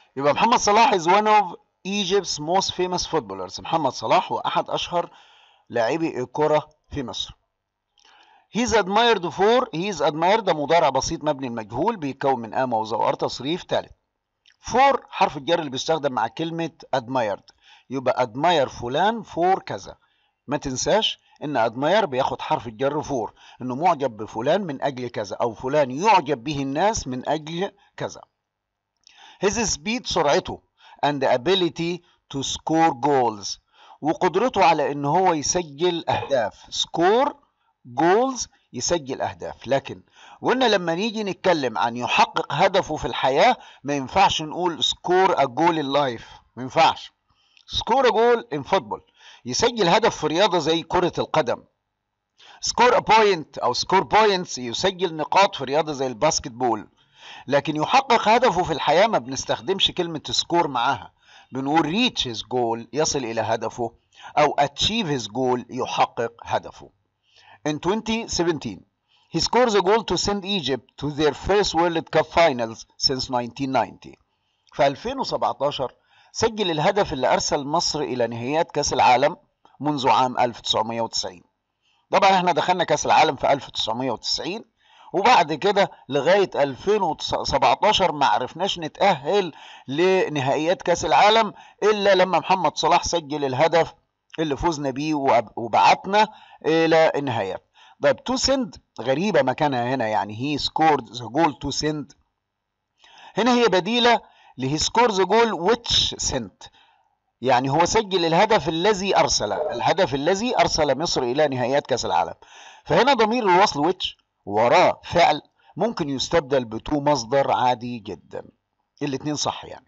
يبقى محمد صلاح is one of Egypt's most famous footballers محمد صلاح هو أحد أشهر لاعبي الكرة في مصر He's admired for he's admired ده مضارع بسيط مبني المجهول بيتكون من قامة وزوار تصريف ثالث for حرف الجر اللي بيستخدم مع كلمة admired يبقى admire فلان for كذا ما تنساش ان admire بياخد حرف الجر for انه معجب بفلان من اجل كذا او فلان يعجب به الناس من اجل كذا his speed سرعته and ability to score goals وقدرته على ان هو يسجل اهداف score goals يسجل اهداف لكن وقلنا لما نيجي نتكلم عن يحقق هدفه في الحياه ما ينفعش نقول score a goal in life ما ينفعش score a goal in football يسجل هدف في رياضه زي كره القدم score a point او score points يسجل نقاط في رياضه زي الباسكت بول لكن يحقق هدفه في الحياه ما بنستخدمش كلمه سكور معاها بنقول reach his goal يصل الى هدفه او achieve his goal يحقق هدفه In 2017, he scores a goal to send Egypt to their first World Cup finals since 1990. في 2017 سجل الهدف اللي أرسل مصر إلى نهائيات كأس العالم منذ عام 1990. طبعا احنا دخلنا كأس العالم في 1990 وبعد كده لغاية 2017 ما عرفناش نتأهل لنهائيات كأس العالم إلا لما محمد صلاح سجل الهدف اللي فزنا بيه وبعتنا الى النهايات طيب تو سند غريبة مكانها هنا يعني هي سكورد ذا جول تو سند هنا هي بديلة لهي سكور ذا جول ويتش سنت يعني هو سجل الهدف الذي أرسل الهدف الذي أرسل مصر إلى نهائيات كأس العالم فهنا ضمير الوصل ويتش وراه فعل ممكن يستبدل بتو مصدر عادي جدا الاتنين صح يعني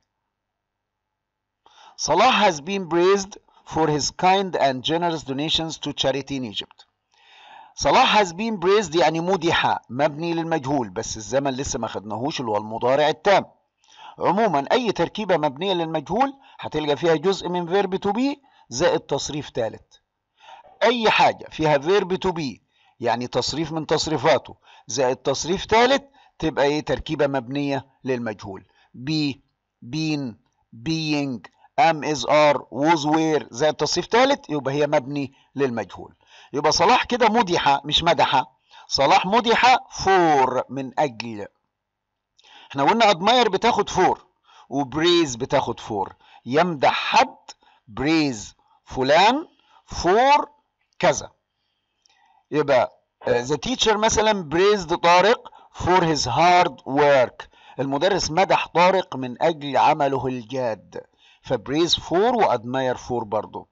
صلاح has been praised for his kind and generous donations to charity in Egypt. صلاح has been praised يعني مدح مبني للمجهول بس الزمن لسه ما خدناهوش اللي هو المضارع التام. عموما أي تركيبة مبنية للمجهول هتلقى فيها جزء من verb to be زائد تصريف ثالث. أي حاجة فيها verb to be يعني تصريف من تصريفاته زائد تصريف ثالث تبقى ايه تركيبة مبنية للمجهول. be, been, being, am is are was were زائد تصريف ثالث يبقى هي مبني للمجهول يبقى صلاح كده مدح مش مدح صلاح مدح فور من اجل احنا قلنا ادماير بتاخد فور وبريز بتاخد فور يمدح حد بريز فلان فور كذا يبقى ذا تيتشر مثلا بريزد طارق فور هيز هارد ورك المدرس مدح طارق من اجل عمله الجاد فبريز فور وادماير فور برضه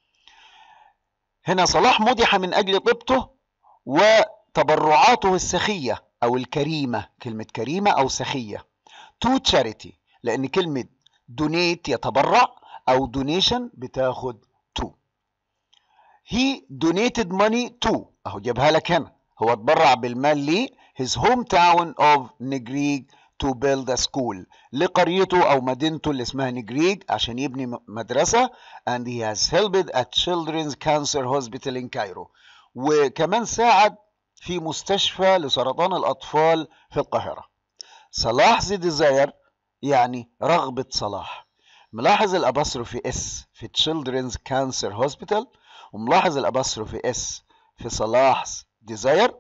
هنا صلاح مدح من اجل طيبته وتبرعاته السخيه او الكريمه كلمه كريمه او سخيه تو تشاريتي لان كلمه دونيت يتبرع او دونيشن بتاخد تو هي donated money to اهو جابها لك هنا هو اتبرع بالمال ليه his hometown of نجريج to build a school لقريته او مدينته اللي اسمها نجريج عشان يبني مدرسة and he has helped at children's cancer hospital in Cairo وكمان ساعد في مستشفى لسرطان الأطفال في القاهرة صلاح زي ديزاير يعني رغبة صلاح ملاحظ الأباستروفي اس في children's cancer hospital وملاحظ الأباستروفي اس في صلاح ديزاير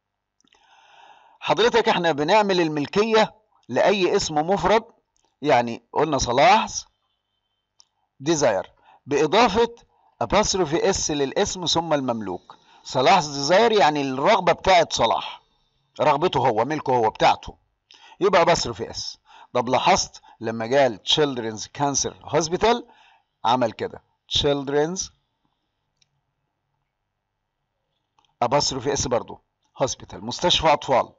حضرتك احنا بنعمل الملكية لأي اسم مفرد يعني قلنا صلاح ديزاير بإضافة أباستروفي اس للاسم ثم المملوك صلاح ديزاير يعني الرغبة بتاعت صلاح رغبته هو ملكه هو بتاعته يبقى أباستروفي اس طب لاحظت لما قال Children's Cancer Hospital عمل كده Children's أباستروفي اس برضو هوسبيتال مستشفى أطفال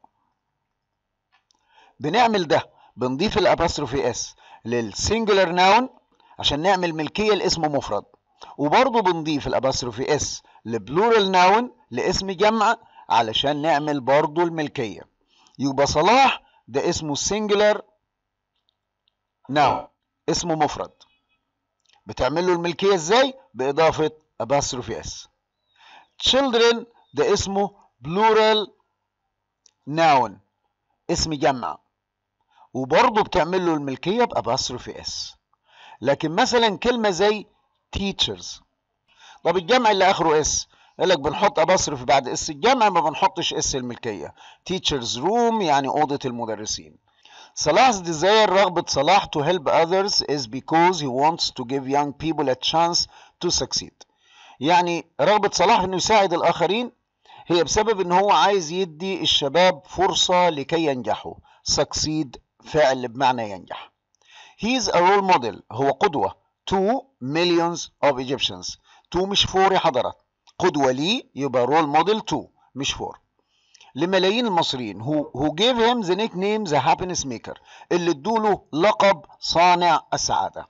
بنعمل ده بنضيف الاباستروفي اس للسنجولار ناون عشان نعمل ملكيه لاسم مفرد وبرضه بنضيف الاباستروفي اس لبلورال ناون لاسم جمع علشان نعمل برضه الملكيه يبقى صلاح ده اسمه سنجولار ناون اسمه مفرد بتعمل له الملكيه ازاي باضافه apostrophe s children ده اسمه plural noun اسم جمع وبرضه بتعمل له الملكية بأباستروفي اس لكن مثلا كلمة زي teachers طب الجمع اللي آخره اس يقول لك بنحط أباستروفي بعد اس الجمع ما بنحطش اس الملكية teachers room يعني أوضة المدرسين صلاح's desire رغبة صلاح to help others is because he wants to give young people a chance to succeed يعني رغبة صلاح انه يساعد الاخرين هي بسبب ان هو عايز يدي الشباب فرصة لكي ينجحوا succeed فعل بمعنى ينجح he is a role model هو قدوة to millions of Egyptians to مش for يا حضرات قدوة لي يبقى role model to مش for لملايين المصريين who, who gave him the nickname the happiness maker اللي ادوله لقب صانع السعادة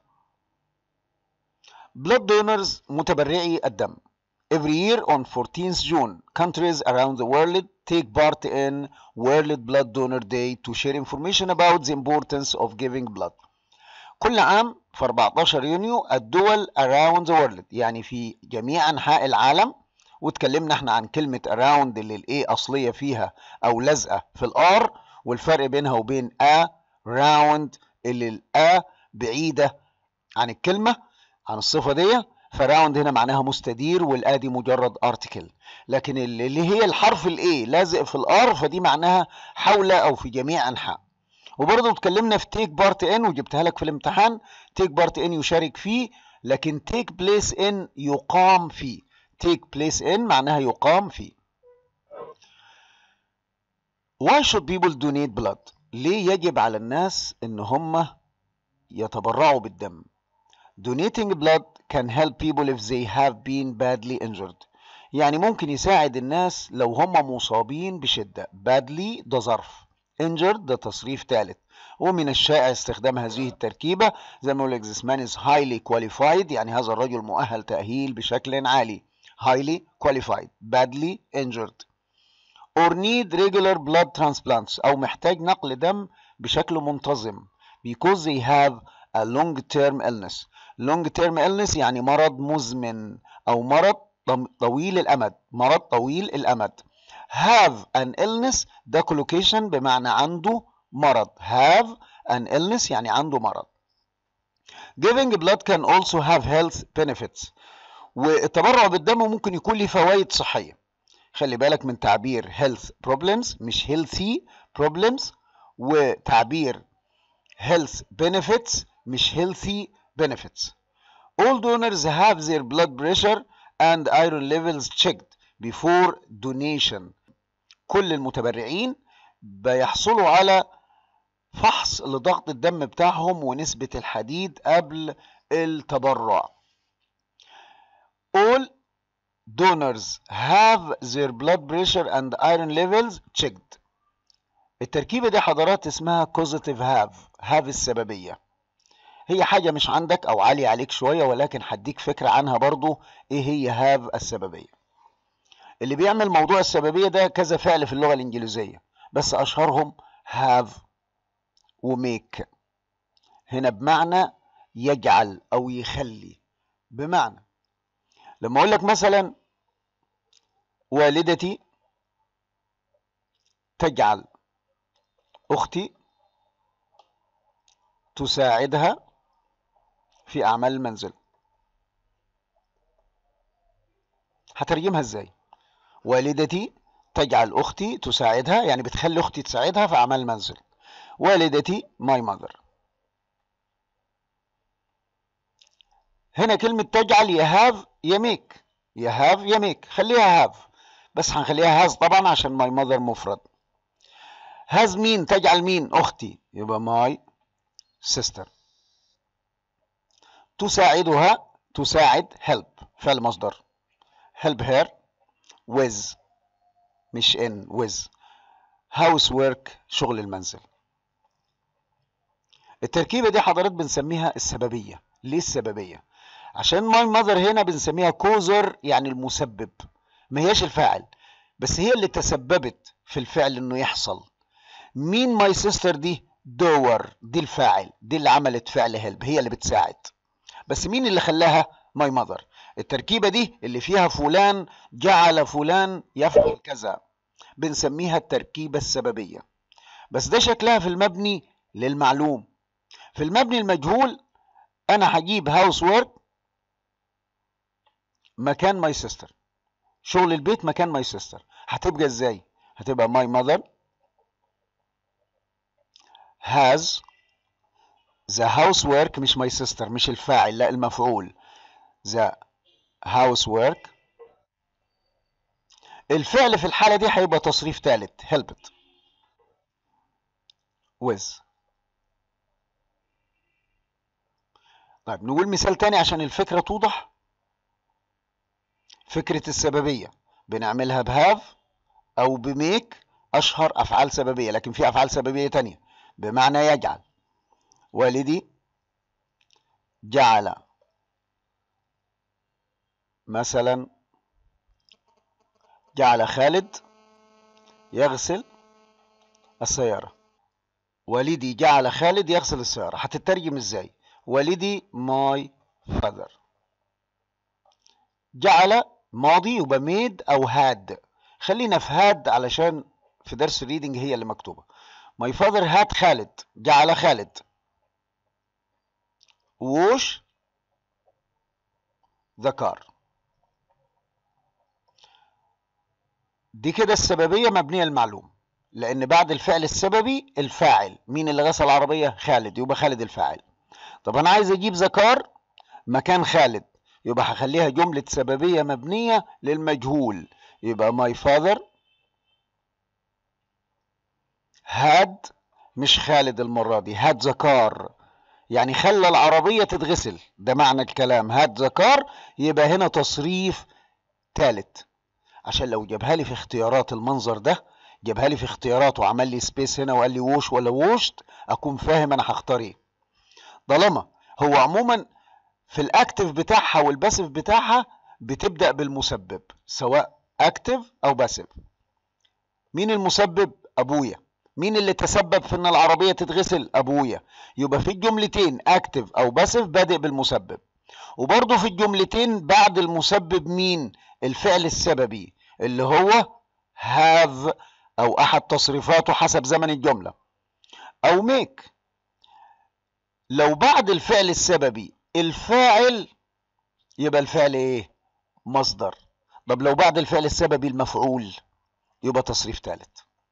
blood donors متبرعي الدم every year on 14th June countries around the world take part in World Blood Donor Day to share information about the importance of giving blood كل عام في 14 يونيو الدول around the world يعني في جميع أنحاء العالم واتكلمنا احنا عن كلمة around اللي الايه أصلية فيها أو لازقة في الآر والفرق بينها وبين a round اللي الأ بعيدة عن الكلمة عن الصفة دي فراوند هنا معناها مستدير والآ دي مجرد ارتكل لكن اللي هي الحرف الاي لازق في الار فدي معناها حول او في جميع انحاء وبرضه اتكلمنا في تيك بارت ان وجبتها لك في الامتحان تيك بارت ان يشارك فيه لكن تيك بليس ان يقام فيه تيك بليس ان معناها يقام فيه Why should people donate blood؟ ليه يجب على الناس ان هم يتبرعوا بالدم Donating blood can help people if they have been badly injured. يعني ممكن يساعد الناس لو هم مصابين بشدة. badly ده ظرف. injured ده تصريف ثالث. ومن الشائع استخدام هذه التركيبة زي ما يقول this man is highly qualified يعني هذا الرجل مؤهل تأهيل بشكل عالي. highly qualified. badly injured. or need regular blood transplants أو محتاج نقل دم بشكل منتظم because they have a long term illness long term illness يعني مرض مزمن أو مرض طويل الأمد مرض طويل الأمد have an illness ده collocation بمعنى عنده مرض have an illness يعني عنده مرض giving blood can also have health benefits والتبرع بالدم ممكن يكون له فوائد صحية خلي بالك من تعبير health problems مش healthy problems وتعبير health benefits مش healthy benefits. All donors have their blood pressure and iron levels checked before donation. كل المتبرعين بيحصلوا على فحص لضغط الدم بتاعهم ونسبة الحديد قبل التبرع. All donors have their blood pressure and iron levels checked. التركيبة دي حضرات اسمها causative have have السببية. هي حاجة مش عندك أو عالية عليك شوية ولكن هديك فكرة عنها برضو إيه هي هاف السببية اللي بيعمل موضوع السببية ده كذا فعل في اللغة الإنجليزية بس أشهرهم have وميك هنا بمعنى يجعل أو يخلي بمعنى لما أقول لك مثلا والدتي تجعل أختي تساعدها في أعمال المنزل هترجمها ازاي والدتي تجعل أختي تساعدها يعني بتخلي أختي تساعدها في أعمال المنزل والدتي my mother هنا كلمة تجعل يا هاف يا ميك يا هاف يا ميك خليها هاف بس هنخليها هاز طبعا عشان ماي ماذر مفرد هاز مين تجعل مين أختي يبقى ماي sister تساعدها تساعد help فعل مصدر help her with مش in with housework شغل المنزل التركيبة دي حضرات بنسميها السببية ليه السببية عشان ماي ماذر هنا بنسميها كوزر يعني المسبب ما هياش الفاعل بس هي اللي تسببت في الفعل انه يحصل مين ماي سيستر دي دور دي الفاعل دي اللي عملت فعل هيلب هي اللي بتساعد بس مين اللي خلاها ماي ماذر التركيبة دي اللي فيها فلان جعل فلان يفعل كذا بنسميها التركيبة السببية بس ده شكلها في المبني للمعلوم في المبني المجهول انا هجيب هاوس وورك مكان ماي سيستر شغل البيت مكان ماي سيستر هتبقى ازاي هتبقى ماي mother has the housework مش my sister مش الفاعل لا المفعول the housework الفعل في الحالة دي هيبقى تصريف ثالث helped with طيب نقول مثال تاني عشان الفكرة توضح فكرة السببية بنعملها بهاف أو بميك أشهر أفعال سببية لكن في أفعال سببية تانية بمعنى يجعل والدي جعل مثلا جعل خالد يغسل السيارة والدي جعل خالد يغسل السيارة هتترجم ازاي والدي ماي فاذر جعل ماضي يبقى ميد او هاد خلينا في هاد علشان في درس الريدنج هي اللي مكتوبة ماي فاذر هاد خالد جعل خالد ووش ذا كار دي كده السببية مبنية المعلوم لأن بعد الفعل السببي الفاعل مين اللي غسل العربية خالد يبقى خالد الفاعل طب أنا عايز أجيب ذكار مكان خالد يبقى هخليها جملة سببية مبنية للمجهول يبقى my father had مش خالد المرة دي had ذكار يعني خلى العربية تتغسل ده معنى الكلام هات ذكار يبقى هنا تصريف ثالث عشان لو جابها لي في اختيارات المنظر ده جابها لي في اختيارات وعمل لي سبيس هنا وقال لي ووش ولا ووشت اكون فاهم انا هختار ايه طالما هو عموما في الاكتف بتاعها والباسف بتاعها بتبدا بالمسبب سواء اكتف او باسف مين المسبب ابويا مين اللي تسبب في ان العربيه تتغسل ابويا يبقى في الجملتين اكتف او باسف بادئ بالمسبب وبرضه في الجملتين بعد المسبب مين الفعل السببي اللي هو have او احد تصريفاته حسب زمن الجمله او make لو بعد الفعل السببي الفاعل يبقى الفعل ايه مصدر طب لو بعد الفعل السببي المفعول يبقى تصريف ثالث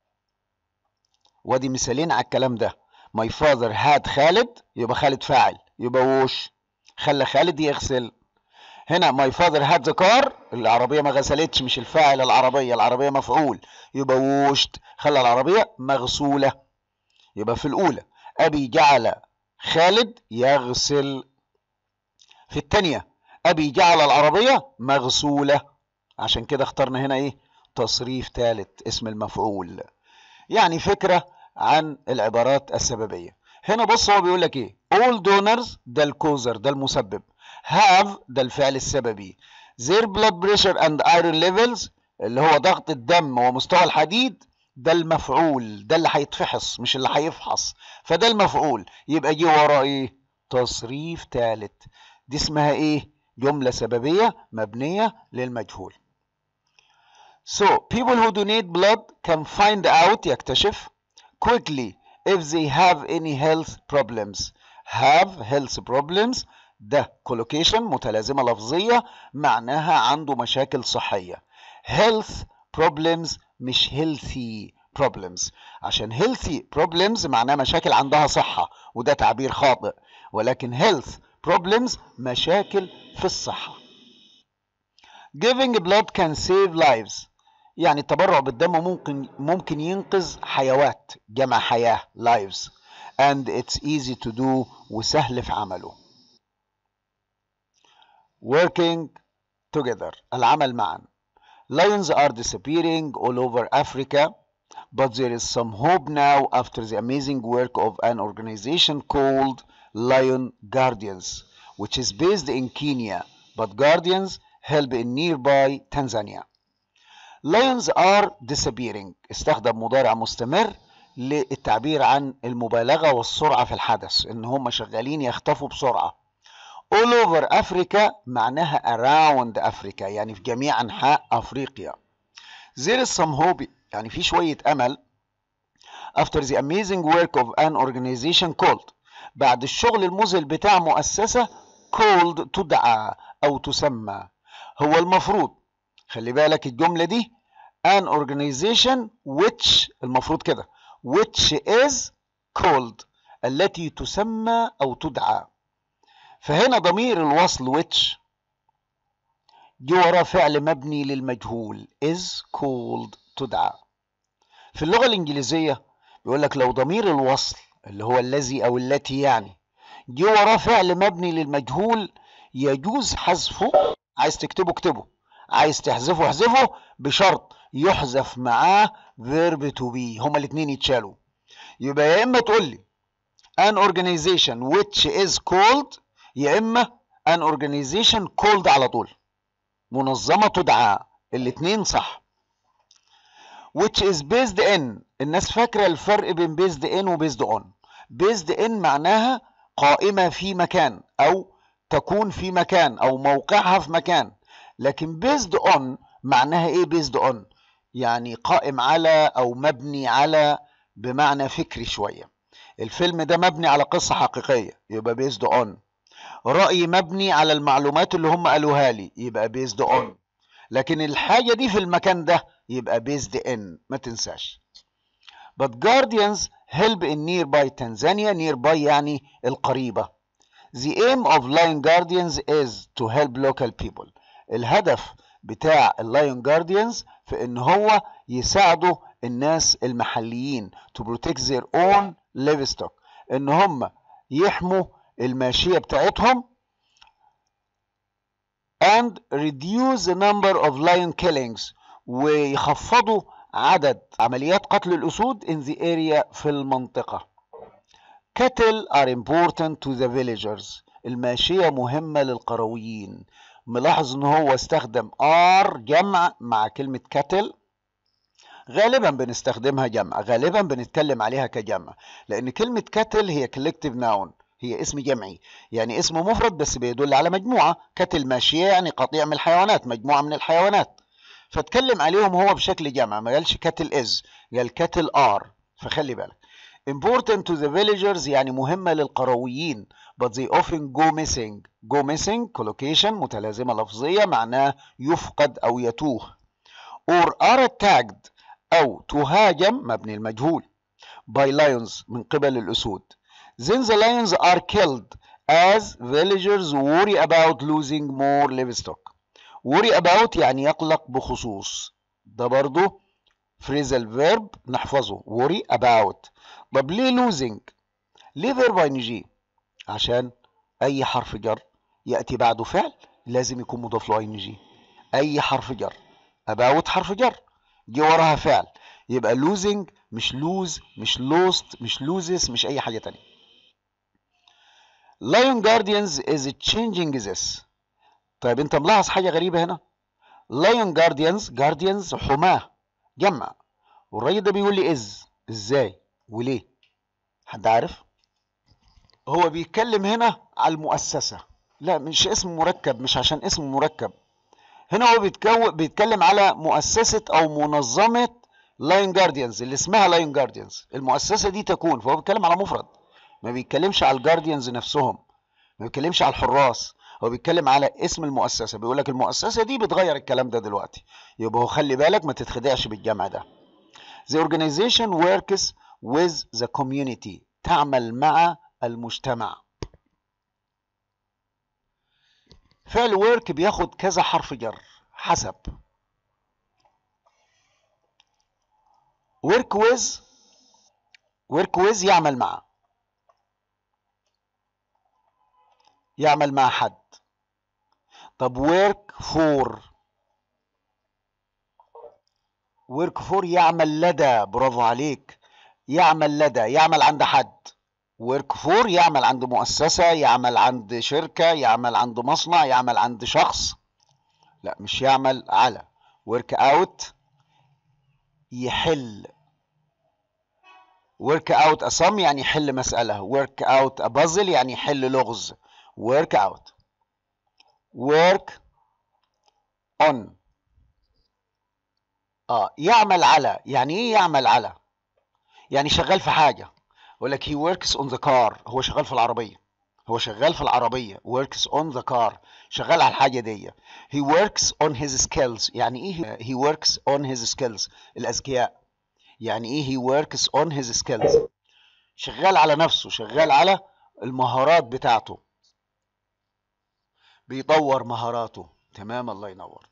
وادي مثالين على الكلام ده ماي فاذر هاد خالد يبقى خالد فاعل يبقى وش خلى خالد يغسل هنا ماي فاذر هاد ذا كار العربيه ما غسلتش مش الفاعل العربيه العربيه مفعول يبقى وشت خلى العربيه مغسوله يبقى في الاولى ابي جعل خالد يغسل في الثانيه ابي جعل العربيه مغسوله عشان كده اخترنا هنا ايه تصريف ثالث اسم المفعول يعني فكره عن العبارات السببيه هنا بص هو بيقول لك ايه all donors ده الكوزر ده المسبب have ده الفعل السببي their blood pressure and iron levels اللي هو ضغط الدم ومستوى الحديد ده المفعول ده اللي هيتفحص مش اللي هيفحص فده المفعول يبقى جه وراه ايه تصريف ثالث دي اسمها ايه جملة سببية مبنية للمجهول So people who donate blood can find out يكتشف quickly if they have any health problems have health problems ده collocation متلازمة لفظية معناها عنده مشاكل صحية health problems مش healthy problems عشان healthy problems معناها مشاكل عندها صحة وده تعبير خاطئ ولكن health problems مشاكل في الصحة giving blood can save lives يعني التبرع بالدم ممكن ممكن ينقذ حيوات جمع حياة lives and it's easy to do وسهل في عمله working together العمل معا lions are disappearing all over Africa but there is some hope now after the amazing work of an organization called Lion Guardians which is based in Kenya but Guardians help in nearby Tanzania lions are disappearing استخدم مضارع مستمر للتعبير عن المبالغة والسرعة في الحدث ان هم شغالين يختفوا بسرعة all over Africa معناها around Africa يعني في جميع أنحاء أفريقيا there is some hope يعني في شوية أمل after the amazing work of an organization called بعد الشغل المذهل بتاع مؤسسة called تدعى أو تسمى هو المفروض خلي بالك الجملة دي an organization which المفروض كده which is called التي تسمى أو تدعى فهنا ضمير الوصل which جه وراه فعل مبني للمجهول is called تدعى في اللغة الإنجليزية بيقول لك لو ضمير الوصل اللي هو الذي أو التي يعني جه وراه فعل مبني للمجهول يجوز حذفه عايز تكتبه اكتبه عايز تحذفه احذفه بشرط يحذف معاه verb to be هما الاثنين يتشالوا يبقى يا اما تقول لي an organization which is called يا اما an organization called على طول منظمة تدعى الاثنين صح which is based in الناس فاكرة الفرق بين based in و based on based in معناها قائمة في مكان أو تكون في مكان أو موقعها في مكان لكن based on معناها إيه based on يعني قائم على أو مبني على بمعنى فكري شوية الفيلم ده مبني على قصة حقيقية يبقى based on رأي مبني على المعلومات اللي هم قالوها لي يبقى based on لكن الحاجة دي في المكان ده يبقى based in ما تنساش but guardians help in nearby Tanzania nearby يعني القريبة the aim of lion guardians is to help local people الهدف بتاع اللايون guardians في ان هو يساعدوا الناس المحليين to protect their own livestock ان هم يحموا الماشية بتاعتهم and reduce the number of lion killings ويخفضوا عدد عمليات قتل الأسود in the area في المنطقة cattle are important to the villagers الماشية مهمة للقرويين ملاحظ ان هو استخدم R جمع مع كلمة cattle غالبا بنستخدمها جمع غالبا بنتكلم عليها كجمع لان كلمة cattle هي collective noun هي اسم جمعي يعني اسم مفرد بس بيدل على مجموعة كتل ماشية يعني قطيع من الحيوانات مجموعة من الحيوانات فاتكلم عليهم هو بشكل جمع ما قالش كتل از قال كتل ار فخلي بالك important to the villagers يعني مهمة للقرويين but they often go missing go missing collocation متلازمة لفظية معناه يفقد أو يتوه or are attacked أو تهاجم مبني المجهول by lions من قبل الأسود then the lions are killed as villagers worry about losing more livestock worry about يعني يقلق بخصوص ده برضو phrasal verb نحفظه worry about طب ليه losing ليه verb ing عشان اي حرف جر ياتي بعده فعل لازم يكون مضاف له ing اي حرف جر about حرف جر جه وراها فعل يبقى losing مش lose مش lost مش loses مش اي حاجه تانية Lion Guardians is changing this طيب انت ملاحظ حاجة غريبة هنا Lion Guardians Guardians حماة جمع والراجل ده بيقول لي از ازاي وليه حد عارف هو بيتكلم هنا على المؤسسة لا مش اسم مركب مش عشان اسم مركب هنا هو بيتكو... بيتكلم على مؤسسة او منظمة لاين جارديانز اللي اسمها لاين جارديانز المؤسسة دي تكون فهو بيتكلم على مفرد ما بيتكلمش على الجارديانز نفسهم ما بيتكلمش على الحراس هو بيتكلم على اسم المؤسسة بيقول لك المؤسسة دي بتغير الكلام ده دلوقتي يبقى هو خلي بالك ما تتخدعش بالجمع ده The organization works with the community تعمل مع المجتمع فعل work بياخد كذا حرف جر حسب work with work with يعمل مع يعمل مع حد طب work for work for يعمل لدى برافو عليك يعمل لدى يعمل عند حد work for يعمل عند مؤسسة يعمل عند شركة يعمل عند مصنع يعمل عند شخص لا مش يعمل على work out يحل work out a sum يعني يحل مسألة work out a puzzle يعني يحل لغز work out work on اه يعمل على يعني ايه يعمل على يعني شغال في حاجة يقول لك he works on the car هو شغال في العربية هو شغال في العربية works on the car شغال على الحاجة دي he works on his skills يعني ايه he works on his skills الأذكياء يعني ايه he works on his skills شغال على نفسه شغال على المهارات بتاعته بيطور مهاراته تمام الله ينور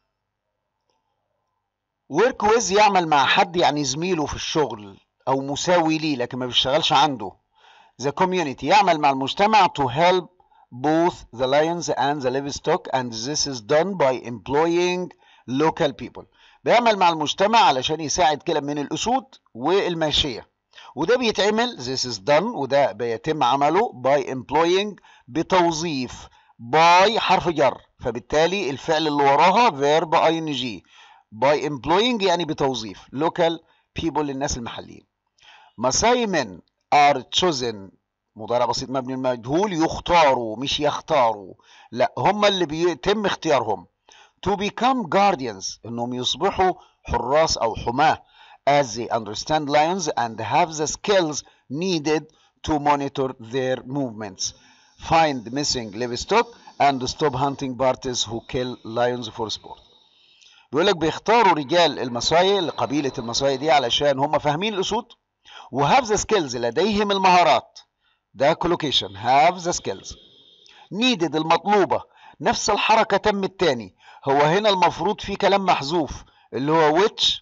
work with يعمل مع حد يعني زميله في الشغل او مساوي ليه لكن ما بيشتغلش عنده the community يعمل مع المجتمع to help both the lions and the livestock and this is done by employing local people بيعمل مع المجتمع علشان يساعد كده من الأسود والماشية وده بيتعمل this is done وده بيتم عمله by employing بتوظيف by حرف جر فبالتالي الفعل اللي وراها verb ing by employing يعني بتوظيف local people الناس المحليين مساي men are chosen مضارع بسيط مبني المجهول يختاروا مش يختاروا لا هم اللي بيتم اختيارهم to become guardians انهم يصبحوا حراس او حماة as they understand lions and have the skills needed to monitor their movements find missing livestock and stop hunting parties who kill lions for sport بيقول لك بيختاروا رجال المصايا لقبيلة المصايا دي علشان هم فاهمين الأسود وهاف ذا سكيلز لديهم المهارات ده كولوكيشن هاف ذا سكيلز نيدد المطلوبة نفس الحركة تم التاني هو هنا المفروض في كلام محذوف اللي هو which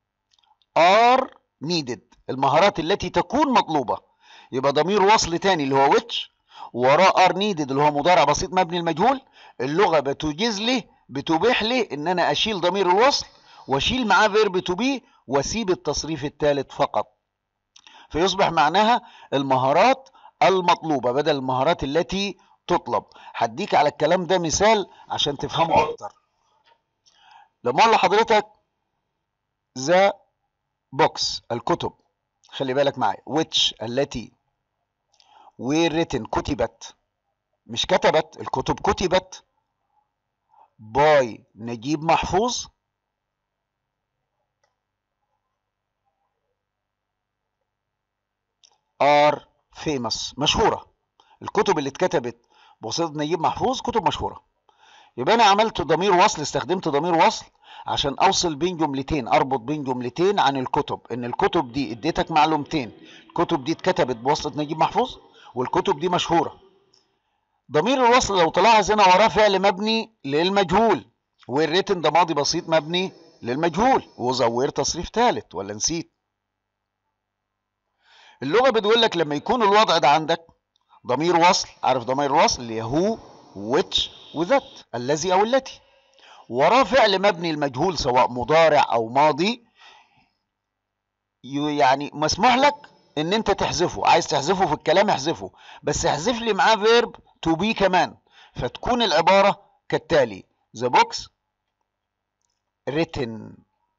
are needed المهارات التي تكون مطلوبة يبقى ضمير وصل تاني اللي هو which وراه are needed اللي هو مضارع بسيط مبني المجهول اللغة بتجيز لي بتبيح لي ان انا اشيل ضمير الوصل واشيل معاه فيرب تو بي واسيب التصريف الثالث فقط فيصبح معناها المهارات المطلوبة بدل المهارات التي تطلب هديك على الكلام ده مثال عشان تفهمه اكتر لما اقول لحضرتك ذا بوكس الكتب خلي بالك معايا which التي written كتبت مش كتبت الكتب كتبت باي نجيب محفوظ are famous مشهورة الكتب اللي اتكتبت بواسطة نجيب محفوظ كتب مشهورة يبقى أنا عملت ضمير وصل استخدمت ضمير وصل عشان أوصل بين جملتين أربط بين جملتين عن الكتب إن الكتب دي اديتك معلومتين الكتب دي اتكتبت بواسطة نجيب محفوظ والكتب دي مشهورة ضمير الوصل لو تلاحظ هنا وراه فعل مبني للمجهول والريتن ده ماضي بسيط مبني للمجهول وزوير تصريف ثالث ولا نسيت اللغه بتقول لك لما يكون الوضع ده عندك ضمير وصل عارف ضمير الوصل اللي هو which وذات الذي او التي وراه فعل مبني المجهول سواء مضارع او ماضي يعني مسموح لك ان انت تحذفه عايز تحذفه في الكلام احذفه بس احذف لي معاه فيرب to be كمان فتكون العبارة كالتالي the box written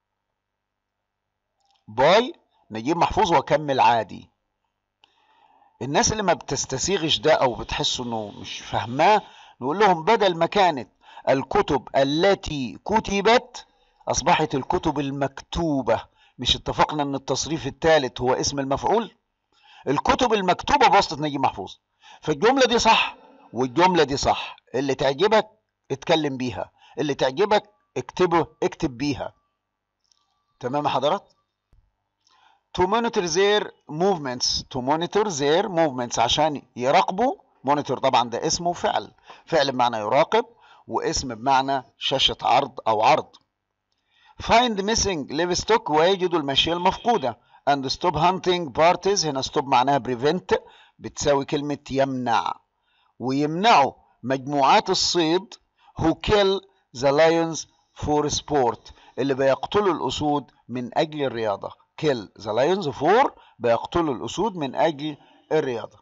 by نجيب محفوظ واكمل عادي الناس اللي ما بتستسيغش ده او بتحس انه مش فاهماه نقول لهم بدل ما كانت الكتب التي كتبت اصبحت الكتب المكتوبة مش اتفقنا ان التصريف الثالث هو اسم المفعول الكتب المكتوبة بواسطة نجيب محفوظ فالجملة دي صح والجملة دي صح اللي تعجبك اتكلم بيها اللي تعجبك اكتبه اكتب بيها تمام يا حضرات to monitor their movements to monitor their movements عشان يراقبوا monitor طبعا ده اسمه فعل فعل بمعنى يراقب واسم بمعنى شاشة عرض أو عرض find missing livestock ويجدوا الماشية المفقودة and stop hunting parties هنا stop معناها prevent بتساوي كلمة يمنع ويمنعوا مجموعات الصيد who kill the lions for sport اللي بيقتلوا الأسود من أجل الرياضة kill the lions for بيقتلوا الأسود من أجل الرياضة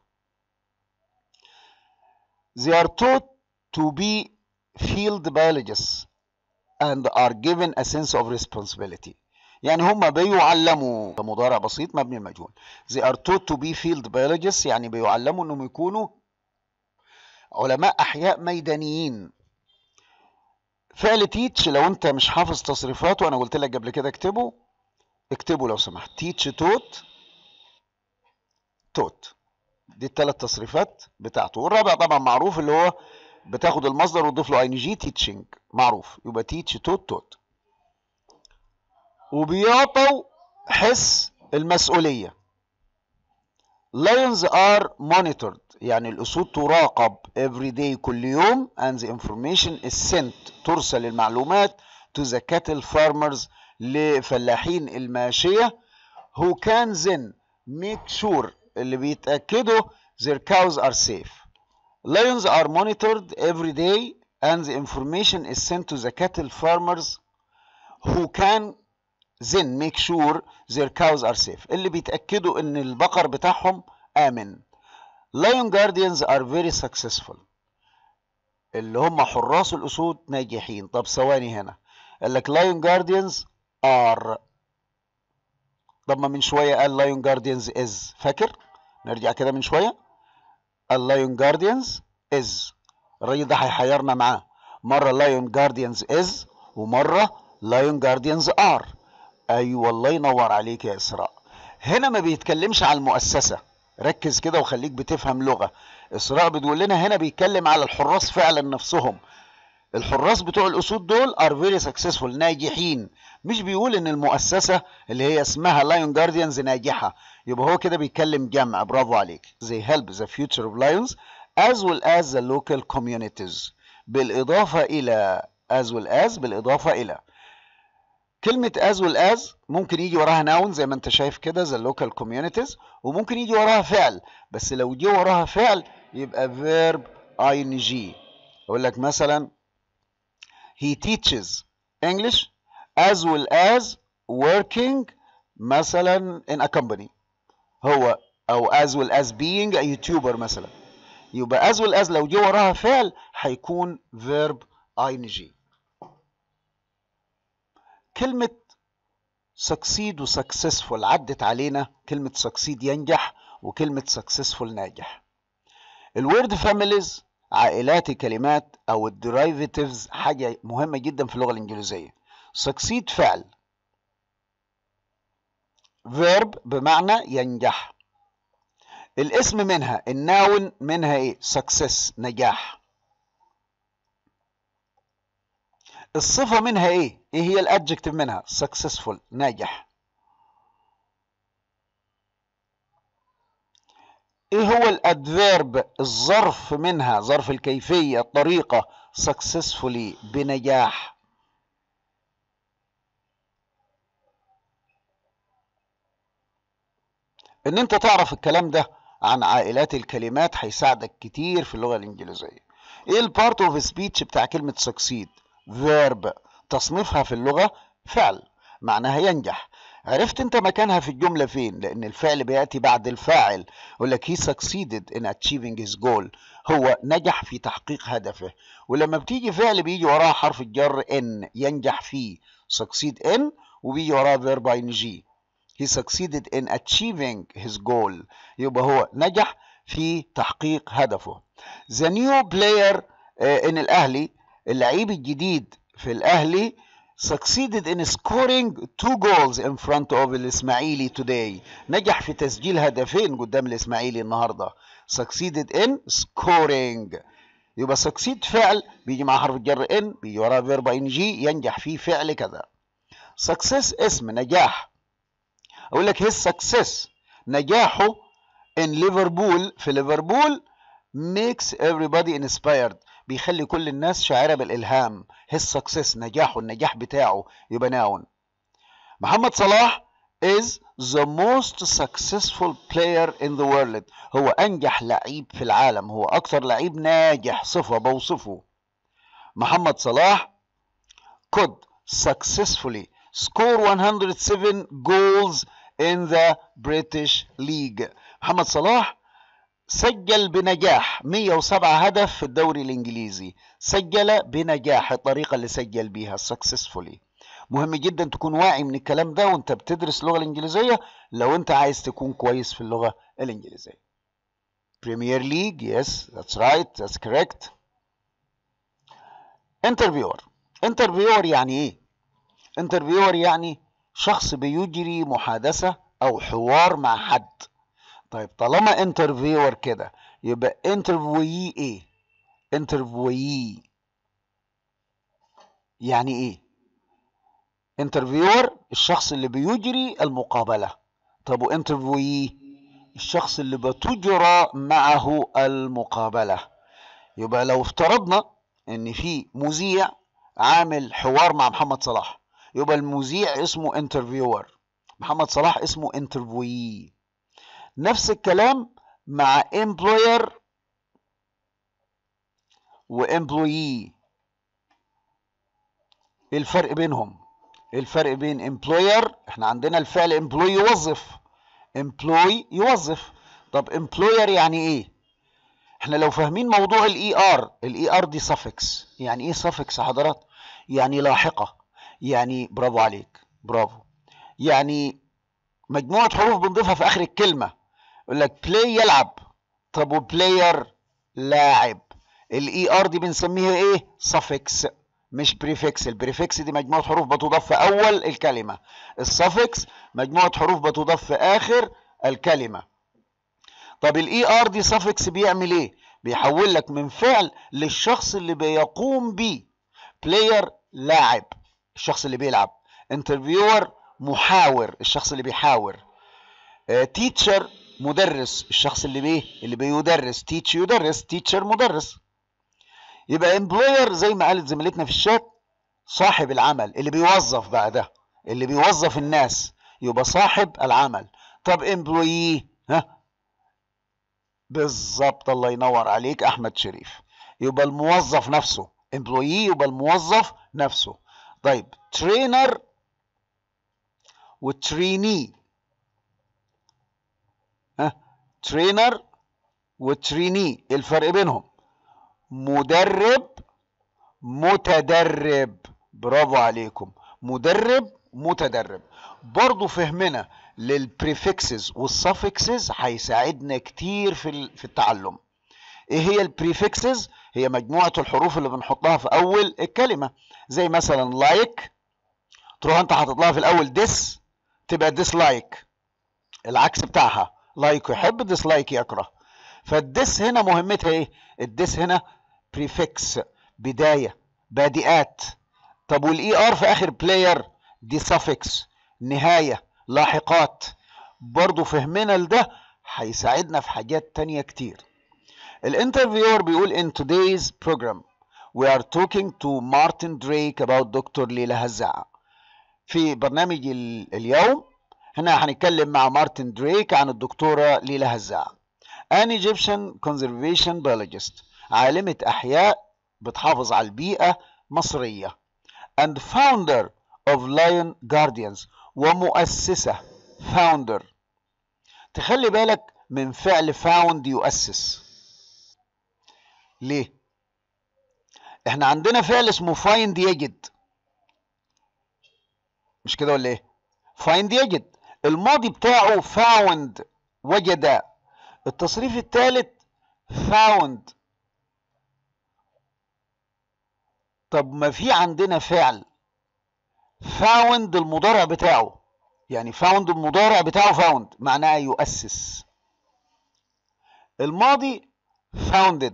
they are taught to be field biologists and are given a sense of responsibility يعني هم بيعلموا مضارع بسيط مبني المجهول they are taught to be field biologists يعني بيعلموا انهم يكونوا علماء احياء ميدانيين فعل تيتش لو انت مش حافظ تصريفاته انا قلت لك قبل كده اكتبه اكتبه لو سمحت تيتش توت taught دي الثلاث تصريفات بتاعته والرابع طبعا معروف اللي هو بتاخد المصدر وتضيف له ان جي teaching معروف يبقى teach taught taught وبيعطوا حس المسؤولية lions are monitored يعني الأسود تراقب every day كل يوم and the information is sent ترسل المعلومات to the cattle farmers لفلاحين الماشية who can then make sure اللي بيتأكدوا their cows are safe lions are monitored every day and the information is sent to the cattle farmers who can then make sure their cows are safe اللي بيتأكدوا ان البقر بتاعهم آمن lion guardians are very successful اللي هم حراس الأسود ناجحين طب ثواني هنا قال لك lion guardians are طب ما من شوية قال lion guardians is فاكر نرجع كده من شوية قال lion guardians is الراجل ده هيحيرنا معاه مرة lion guardians is ومرة lion guardians are ايوه الله ينور عليك يا اسراء هنا ما بيتكلمش على المؤسسه ركز كده وخليك بتفهم لغه اسراء بتقول لنا هنا بيتكلم على الحراس فعلا نفسهم الحراس بتوع الاسود دول ار فيري سكسسفول ناجحين مش بيقول ان المؤسسه اللي هي اسمها لايون جارديانز ناجحه يبقى هو كده بيتكلم جمع برافو عليك they help the future of lions as well as the local communities بالاضافه الى as well as بالاضافه الى كلمة as well as ممكن يجي وراها noun زي ما انت شايف كده the local communities وممكن يجي وراها فعل بس لو جه وراها فعل يبقى verb ing اقول لك مثلا he teaches English as well as working مثلا in a company هو او as well as being a YouTuber مثلا يبقى as well as لو جه وراها فعل هيكون verb ing كلمة succeed و successful عدت علينا كلمة succeed ينجح وكلمة successful ناجح الورد families عائلات الكلمات أو الديرايفيتيفز حاجة مهمة جدا في اللغة الإنجليزية succeed فعل verb بمعنى ينجح الاسم منها الناون منها ايه success نجاح الصفة منها ايه؟ ايه هي الادجكتيف منها؟ successful ناجح. ايه هو الادفيرب الظرف منها ظرف الكيفية الطريقة successfully بنجاح. ان انت تعرف الكلام ده عن عائلات الكلمات هيساعدك كتير في اللغة الانجليزية. ايه البارت اوف سبيتش بتاع كلمة succeed؟ verb تصنيفها في اللغة فعل معناها ينجح عرفت انت مكانها في الجملة فين لان الفعل بيأتي بعد الفاعل يقول لك he succeeded in achieving his goal هو نجح في تحقيق هدفه ولما بتيجي فعل بيجي وراها حرف الجر ان ينجح فيه succeed in وبيجي وراها verb ing he succeeded in achieving his goal يبقى هو نجح في تحقيق هدفه the new player uh, in الاهلي اللعيب الجديد في الاهلي succeeded in scoring two goals in front of الاسماعيلي today نجح في تسجيل هدفين قدام الاسماعيلي النهارده succeeded in scoring يبقى succeed فعل بيجي مع حرف الجر ان بيجي وراه فيرب ان جي ينجح فيه فعل كذا success اسم نجاح اقول لك his success نجاحه in ليفربول في ليفربول makes everybody inspired بيخلي كل الناس شاعرة بالإلهام his success نجاحه النجاح بتاعه يبقى ناون محمد صلاح is the most successful player in the world هو أنجح لعيب في العالم هو أكثر لعيب ناجح صفة بوصفه محمد صلاح could successfully score 107 goals in the British League محمد صلاح سجل بنجاح 107 هدف في الدوري الانجليزي سجل بنجاح الطريقة اللي سجل بيها successfully مهم جدا تكون واعي من الكلام ده وانت بتدرس اللغة الانجليزية لو انت عايز تكون كويس في اللغة الانجليزية Premier League yes that's right that's correct interviewer interviewer يعني ايه interviewer يعني شخص بيجري محادثة او حوار مع حد طيب طالما انترفيور كده يبقى انترفيوي ايه انترفيوي يعني ايه انترفيور الشخص اللي بيجري المقابلة طب وانترفيوي الشخص اللي بتجرى معه المقابلة يبقى لو افترضنا ان في مذيع عامل حوار مع محمد صلاح يبقى المذيع اسمه انترفيور محمد صلاح اسمه انترفيوي نفس الكلام مع employer وامبلويي ايه الفرق بينهم ايه الفرق بين employer احنا عندنا الفعل employ يوظف employ يوظف طب employer يعني ايه احنا لو فاهمين موضوع الاي ار الاي ار دي suffix يعني ايه suffix يا حضرات يعني لاحقه يعني برافو عليك برافو يعني مجموعه حروف بنضيفها في اخر الكلمه يقول لك بلاي يلعب طب وبلاير لاعب الاي ار دي بنسميها ايه suffix مش بريفكس البريفكس دي مجموعه حروف بتضاف في اول الكلمه السفكس مجموعه حروف بتضاف في اخر الكلمه طب الاي ار دي suffix بيعمل ايه بيحول لك من فعل للشخص اللي بيقوم بيه بلاير لاعب الشخص اللي بيلعب انترفيور محاور الشخص اللي بيحاور تيتشر مدرس الشخص اللي بيه اللي بيدرس تيتش يدرس تيتشر مدرس يبقى امبلوير زي ما قالت زميلتنا في الشات صاحب العمل اللي بيوظف بقى ده اللي بيوظف الناس يبقى صاحب العمل طب امبلويي ها بالظبط الله ينور عليك احمد شريف يبقى الموظف نفسه امبلويي يبقى الموظف نفسه طيب ترينر وتريني ها ترينر وتريني ايه الفرق بينهم مدرب متدرب برافو عليكم مدرب متدرب برضو فهمنا للبريفكسز والسفكسز هيساعدنا كتير في في التعلم ايه هي البريفكسز هي مجموعه الحروف اللي بنحطها في اول الكلمه زي مثلا لايك تروح انت حاطط لها في الاول ديس تبقى ديسلايك العكس بتاعها لايك يحب ديسلايك يكره فالديس هنا مهمتها ايه الديس هنا بريفكس بدايه بادئات طب والاي ار في اخر بلاير دي suffix نهايه لاحقات برضو فهمنا لده هيساعدنا في حاجات تانية كتير الانترفيور بيقول in today's program we are talking to Martin Drake about دكتور ليلى هزاع في برنامج اليوم هنا هنتكلم مع مارتن دريك عن الدكتورة ليلى هزاع an Egyptian conservation biologist عالمة أحياء بتحافظ على البيئة مصرية and founder of Lion Guardians ومؤسسة founder تخلي بالك من فعل found يؤسس ليه احنا عندنا فعل اسمه find يجد مش كده ولا ايه find يجد الماضي بتاعه found وجد التصريف الثالث found طب ما في عندنا فعل found المضارع بتاعه يعني found المضارع بتاعه found معناه يؤسس الماضي founded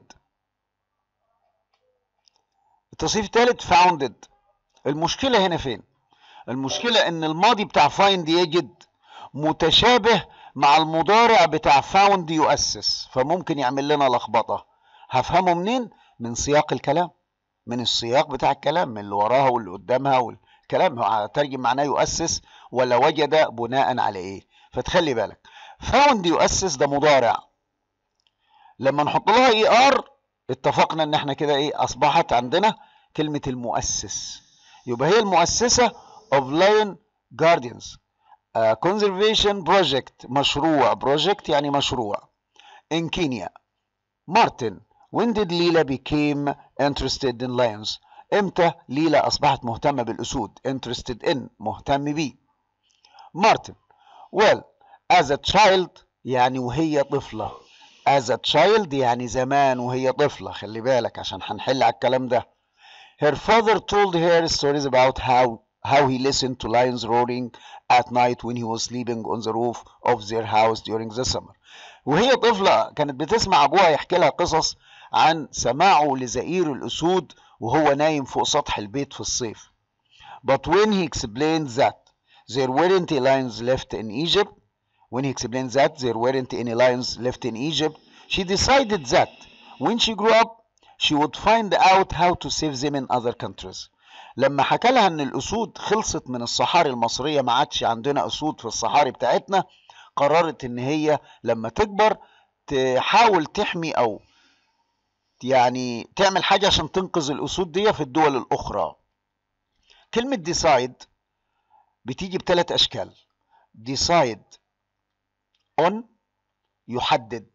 التصريف الثالث founded المشكلة هنا فين المشكلة ان الماضي بتاع find يجد متشابه مع المضارع بتاع found يؤسس فممكن يعمل لنا لخبطة هفهمه منين من سياق الكلام من السياق بتاع الكلام من اللي وراها واللي قدامها والكلام هترجم معناه يؤسس ولا وجد بناء على ايه فتخلي بالك found يؤسس ده مضارع لما نحط لها اي ار اتفقنا ان احنا كده ايه اصبحت عندنا كلمة المؤسس يبقى هي المؤسسة of Lion Guardians uh, conservation project مشروع project يعني مشروع in Kenya مارتن when did ليلى became interested in lions امتى ليلى اصبحت مهتمة بالاسود interested in مهتم بيه مارتن well as a child يعني وهي طفلة as a child يعني زمان وهي طفلة خلي بالك عشان هنحل على الكلام ده her father told her stories about how how he listened to lions roaring at night when he was sleeping on the roof of their house during the summer وهي طفلة كانت بتسمع أبوها يحكي لها قصص عن سماعه لزئير الأسود وهو نايم فوق سطح البيت في الصيف. But when he explained that there weren't lions left in Egypt, when he explained that there weren't any lions left in Egypt, she decided that when she grew up she would find out how to save them in other countries. لما حكى لها ان الاسود خلصت من الصحاري المصريه ما عادش عندنا اسود في الصحاري بتاعتنا قررت ان هي لما تكبر تحاول تحمي او يعني تعمل حاجه عشان تنقذ الاسود دي في الدول الاخرى كلمه decide بتيجي بثلاث اشكال decide on يحدد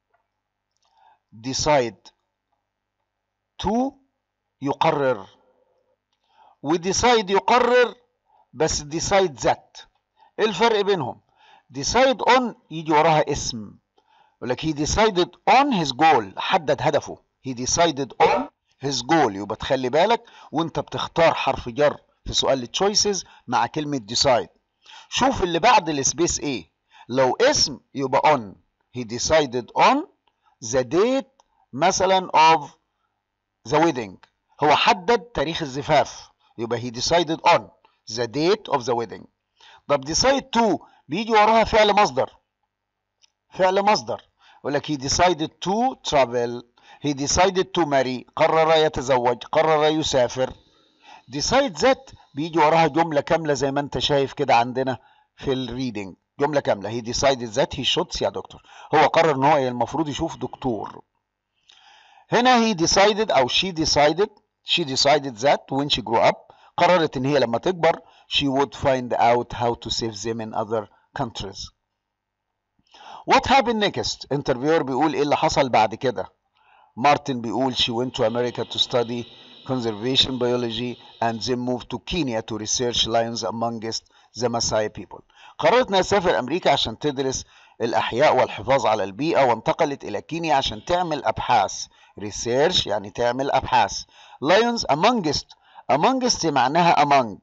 decide to يقرر وديسايد يقرر بس ديسايد ذات ايه الفرق بينهم ديسايد اون يجي وراها اسم يقول لك he decided on his goal حدد هدفه he decided on his goal يبقى تخلي بالك وانت بتختار حرف جر في سؤال التشويسز مع كلمة decide شوف اللي بعد السبيس ايه لو اسم يبقى on he decided on the date مثلا of the wedding هو حدد تاريخ الزفاف يبقى he decided on the date of the wedding طب decide to بيجي وراها فعل مصدر فعل مصدر يقول لك he decided to travel he decided to marry قرر يتزوج قرر يسافر decide that بيجي وراها جملة كاملة زي ما انت شايف كده عندنا في الريدنج جملة كاملة he decided that he should see a doctor هو قرر ان هو المفروض يشوف دكتور هنا he decided او she decided she decided that when she grew up قررت ان هي لما تكبر she would find out how to save them in other countries what happened next interviewer بيقول ايه اللي حصل بعد كده مارتن بيقول she went to America to study conservation biology and then moved to Kenya to research lions amongst the Maasai people قررت انها تسافر امريكا عشان تدرس الاحياء والحفاظ على البيئه وانتقلت الى كينيا عشان تعمل ابحاث research يعني تعمل ابحاث lions amongst amongst معناها among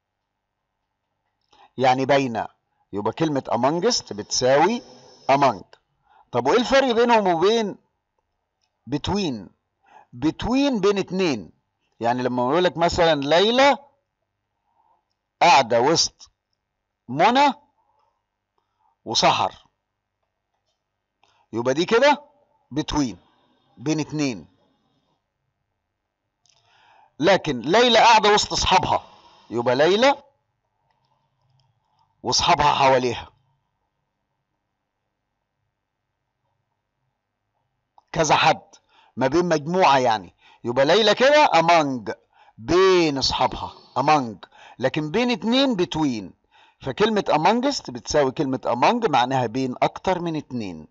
يعني بين يبقى كلمة amongst بتساوي among طب وايه الفرق بينهم وبين between between بين اتنين يعني لما يقول لك مثلا ليلى قاعدة وسط منى وسحر يبقى دي كده between بين اتنين لكن ليلى قاعده وسط اصحابها يبقى ليلى واصحابها حواليها كذا حد ما بين مجموعه يعني يبقى ليلى كده among بين اصحابها among لكن بين اتنين between فكلمة amongst بتساوي كلمة among معناها بين أكتر من اتنين.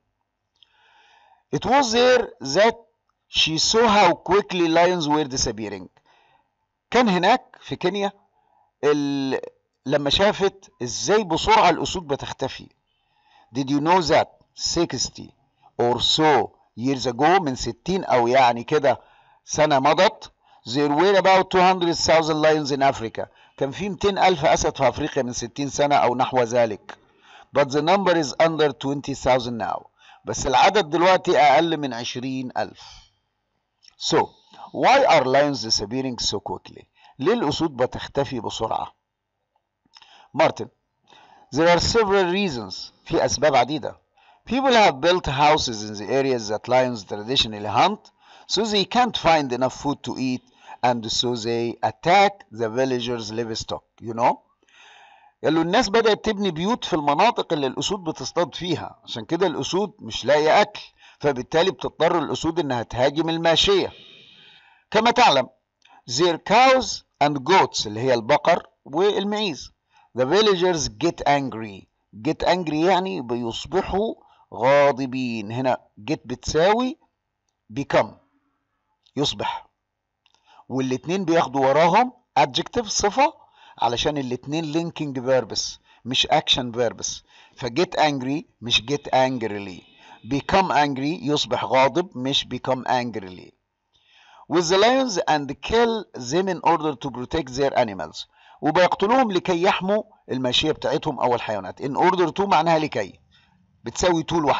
It was there that she saw how quickly lions were disappearing. كان هناك في كينيا ال... لما شافت ازاي بسرعة الأسود بتختفي. Did you know that 60 or so years ago من 60 أو يعني كده سنة مضت there were about 200,000 lions in Africa. كان في 200 ألف أسد في أفريقيا من 60 سنة أو نحو ذلك. But the number is under 20,000 now. بس العدد دلوقتي أقل من 20 ألف. So, why are lions disappearing so quickly? ليه الأسود بتختفي بسرعة؟ مارتن There are several reasons. في أسباب عديدة. People have built houses in the areas that lions traditionally hunt, so they can't find enough food to eat and so they attack the villagers livestock you know قالوا الناس بدأت تبني بيوت في المناطق اللي الأسود بتصطاد فيها عشان كده الأسود مش لاقية أكل فبالتالي بتضطر الأسود إنها تهاجم الماشية كما تعلم their cows and goats اللي هي البقر والمعيز the villagers get angry get angry يعني بيصبحوا غاضبين هنا get بتساوي become يصبح والاتنين بياخدوا وراهم adjective صفة علشان الاتنين linking verbs مش action verbs فget angry مش get angrily become angry يصبح غاضب مش become angrily with the lions and kill them in order to protect their animals وبيقتلوهم لكي يحموا الماشية بتاعتهم أو الحيوانات in order to معناها لكي بتساوي to لوحدها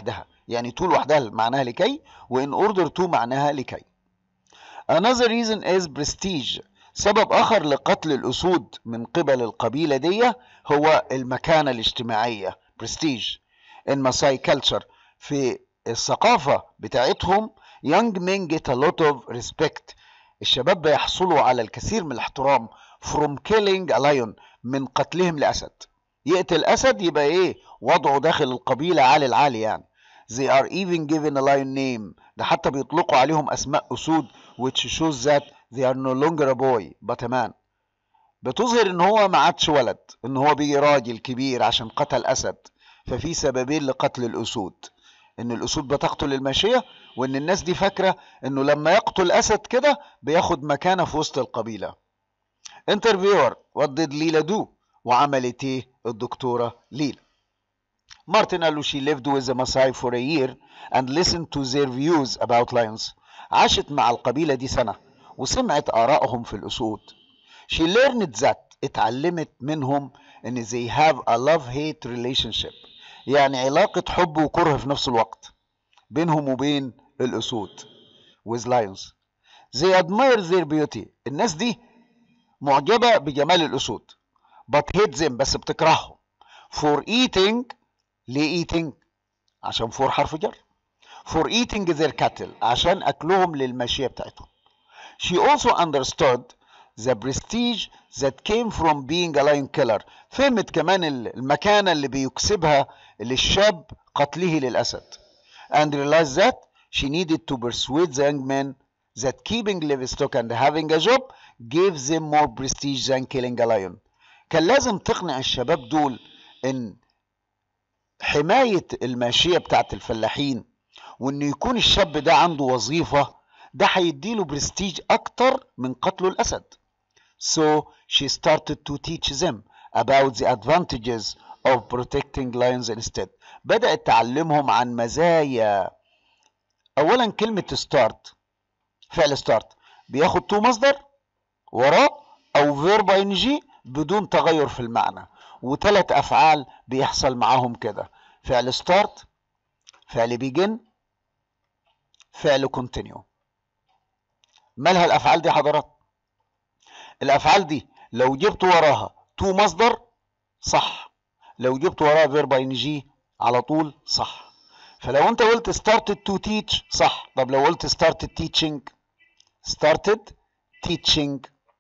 يعني to لوحدها معناها لكي وإن order to معناها لكي another reason is prestige سبب آخر لقتل الأسود من قبل القبيلة دي هو المكانة الاجتماعية prestige in Maasai culture في الثقافة بتاعتهم young men get a lot of respect الشباب بيحصلوا على الكثير من الاحترام from killing a lion من قتلهم لأسد يقتل أسد يبقى إيه وضعه داخل القبيلة عالي العالي يعني they are even given a lion name ده حتى بيطلقوا عليهم أسماء أسود which shows that they are no longer a boy but a man بتظهر ان هو ما عادش ولد ان هو بيجي راجل كبير عشان قتل اسد ففي سببين لقتل الاسود ان الاسود بتقتل الماشيه وان الناس دي فاكره انه لما يقتل اسد كده بياخد مكانه في وسط القبيله انترفيور وات ديد ليلا دو وعملت ايه الدكتوره ليلا مارتن قال له she lived with the Maasai for a year and listened to their views about lions عاشت مع القبيلة دي سنة وسمعت آرائهم في الأسود she learned that اتعلمت منهم ان they have a love-hate relationship يعني علاقة حب وكره في نفس الوقت بينهم وبين الأسود with lions they admire their beauty الناس دي معجبة بجمال الأسود but hate them بس بتكرههم for eating ليه eating عشان for حرف جر for eating their cattle عشان أكلهم للماشية بتاعتهم she also understood the prestige that came from being a lion killer فهمت كمان المكانة اللي بيكسبها للشاب قتله للأسد and realized that she needed to persuade the young men that keeping livestock and having a job gave them more prestige than killing a lion كان لازم تقنع الشباب دول ان حماية الماشية بتاعت الفلاحين وان يكون الشاب ده عنده وظيفة ده هيديله برستيج اكتر من قتله الاسد so she started to teach them about the advantages of protecting lions instead بدأت تعلمهم عن مزايا اولا كلمة start فعل start بياخد تو مصدر وراه او verb ing بدون تغير في المعنى وثلاث افعال بيحصل معاهم كده فعل start فعل begin فعل continue مالها الافعال دي حضرات الافعال دي لو جبت وراها تو مصدر صح لو جبت وراها فيرب ان جي على طول صح فلو انت قلت started to teach صح طب لو قلت started teaching started teaching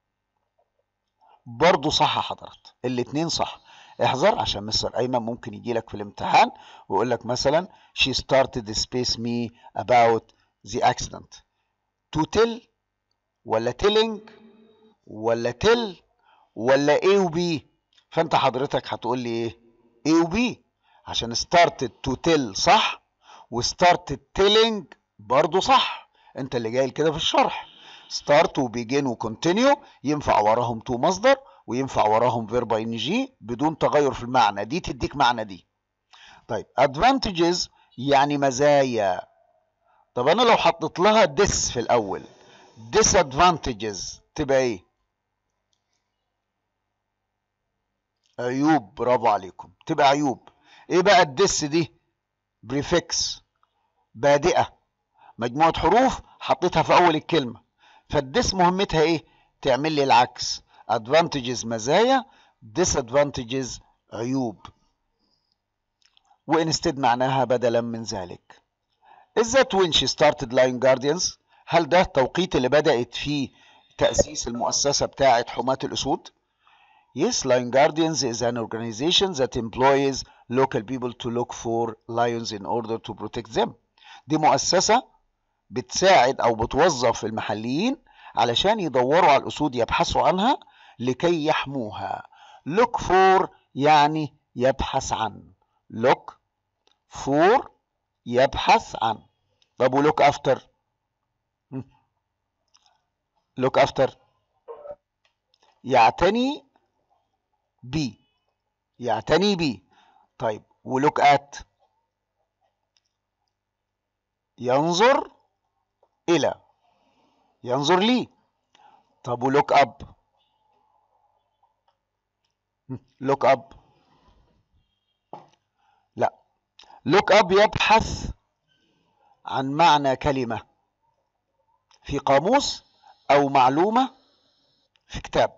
برضه صح حضرت الاتنين صح احذر عشان مستر ايمن ممكن يجي لك في الامتحان ويقول لك مثلا she started to space me about the accident to tell ولا telling ولا tell ولا A و B فانت حضرتك هتقول لي ايه A و B عشان started to tell صح و started telling برضه صح انت اللي جاي كده في الشرح start و begin و continue ينفع وراهم to مصدر وينفع وراهم فيرب ان جي بدون تغير في المعنى دي تديك معنى دي طيب advantages يعني مزايا طب انا لو حطيت لها this في الاول disadvantages تبقى ايه عيوب برافو عليكم تبقى عيوب ايه بقى الدس دي بريفكس بادئه مجموعه حروف حطيتها في اول الكلمه فالدس مهمتها ايه تعمل لي العكس advantages مزايا disadvantages عيوب وانستد معناها بدلا من ذلك is that when she started Lion Guardians هل ده التوقيت اللي بدأت فيه تأسيس المؤسسة بتاعة حماة الأسود Yes, Lion Guardians is an organization that employs local people to look for lions in order to protect them. دي مؤسسة بتساعد أو بتوظف المحليين علشان يدوروا على الأسود يبحثوا عنها لكي يحموها. Look for يعني يبحث عن. Look for يبحث عن. طب و look after؟ look after يعتني بي يعتني بي طيب ولوك ات ينظر الى ينظر لي طب ولوك اب لوك اب لا لوك اب يبحث عن معنى كلمة في قاموس أو معلومة في كتاب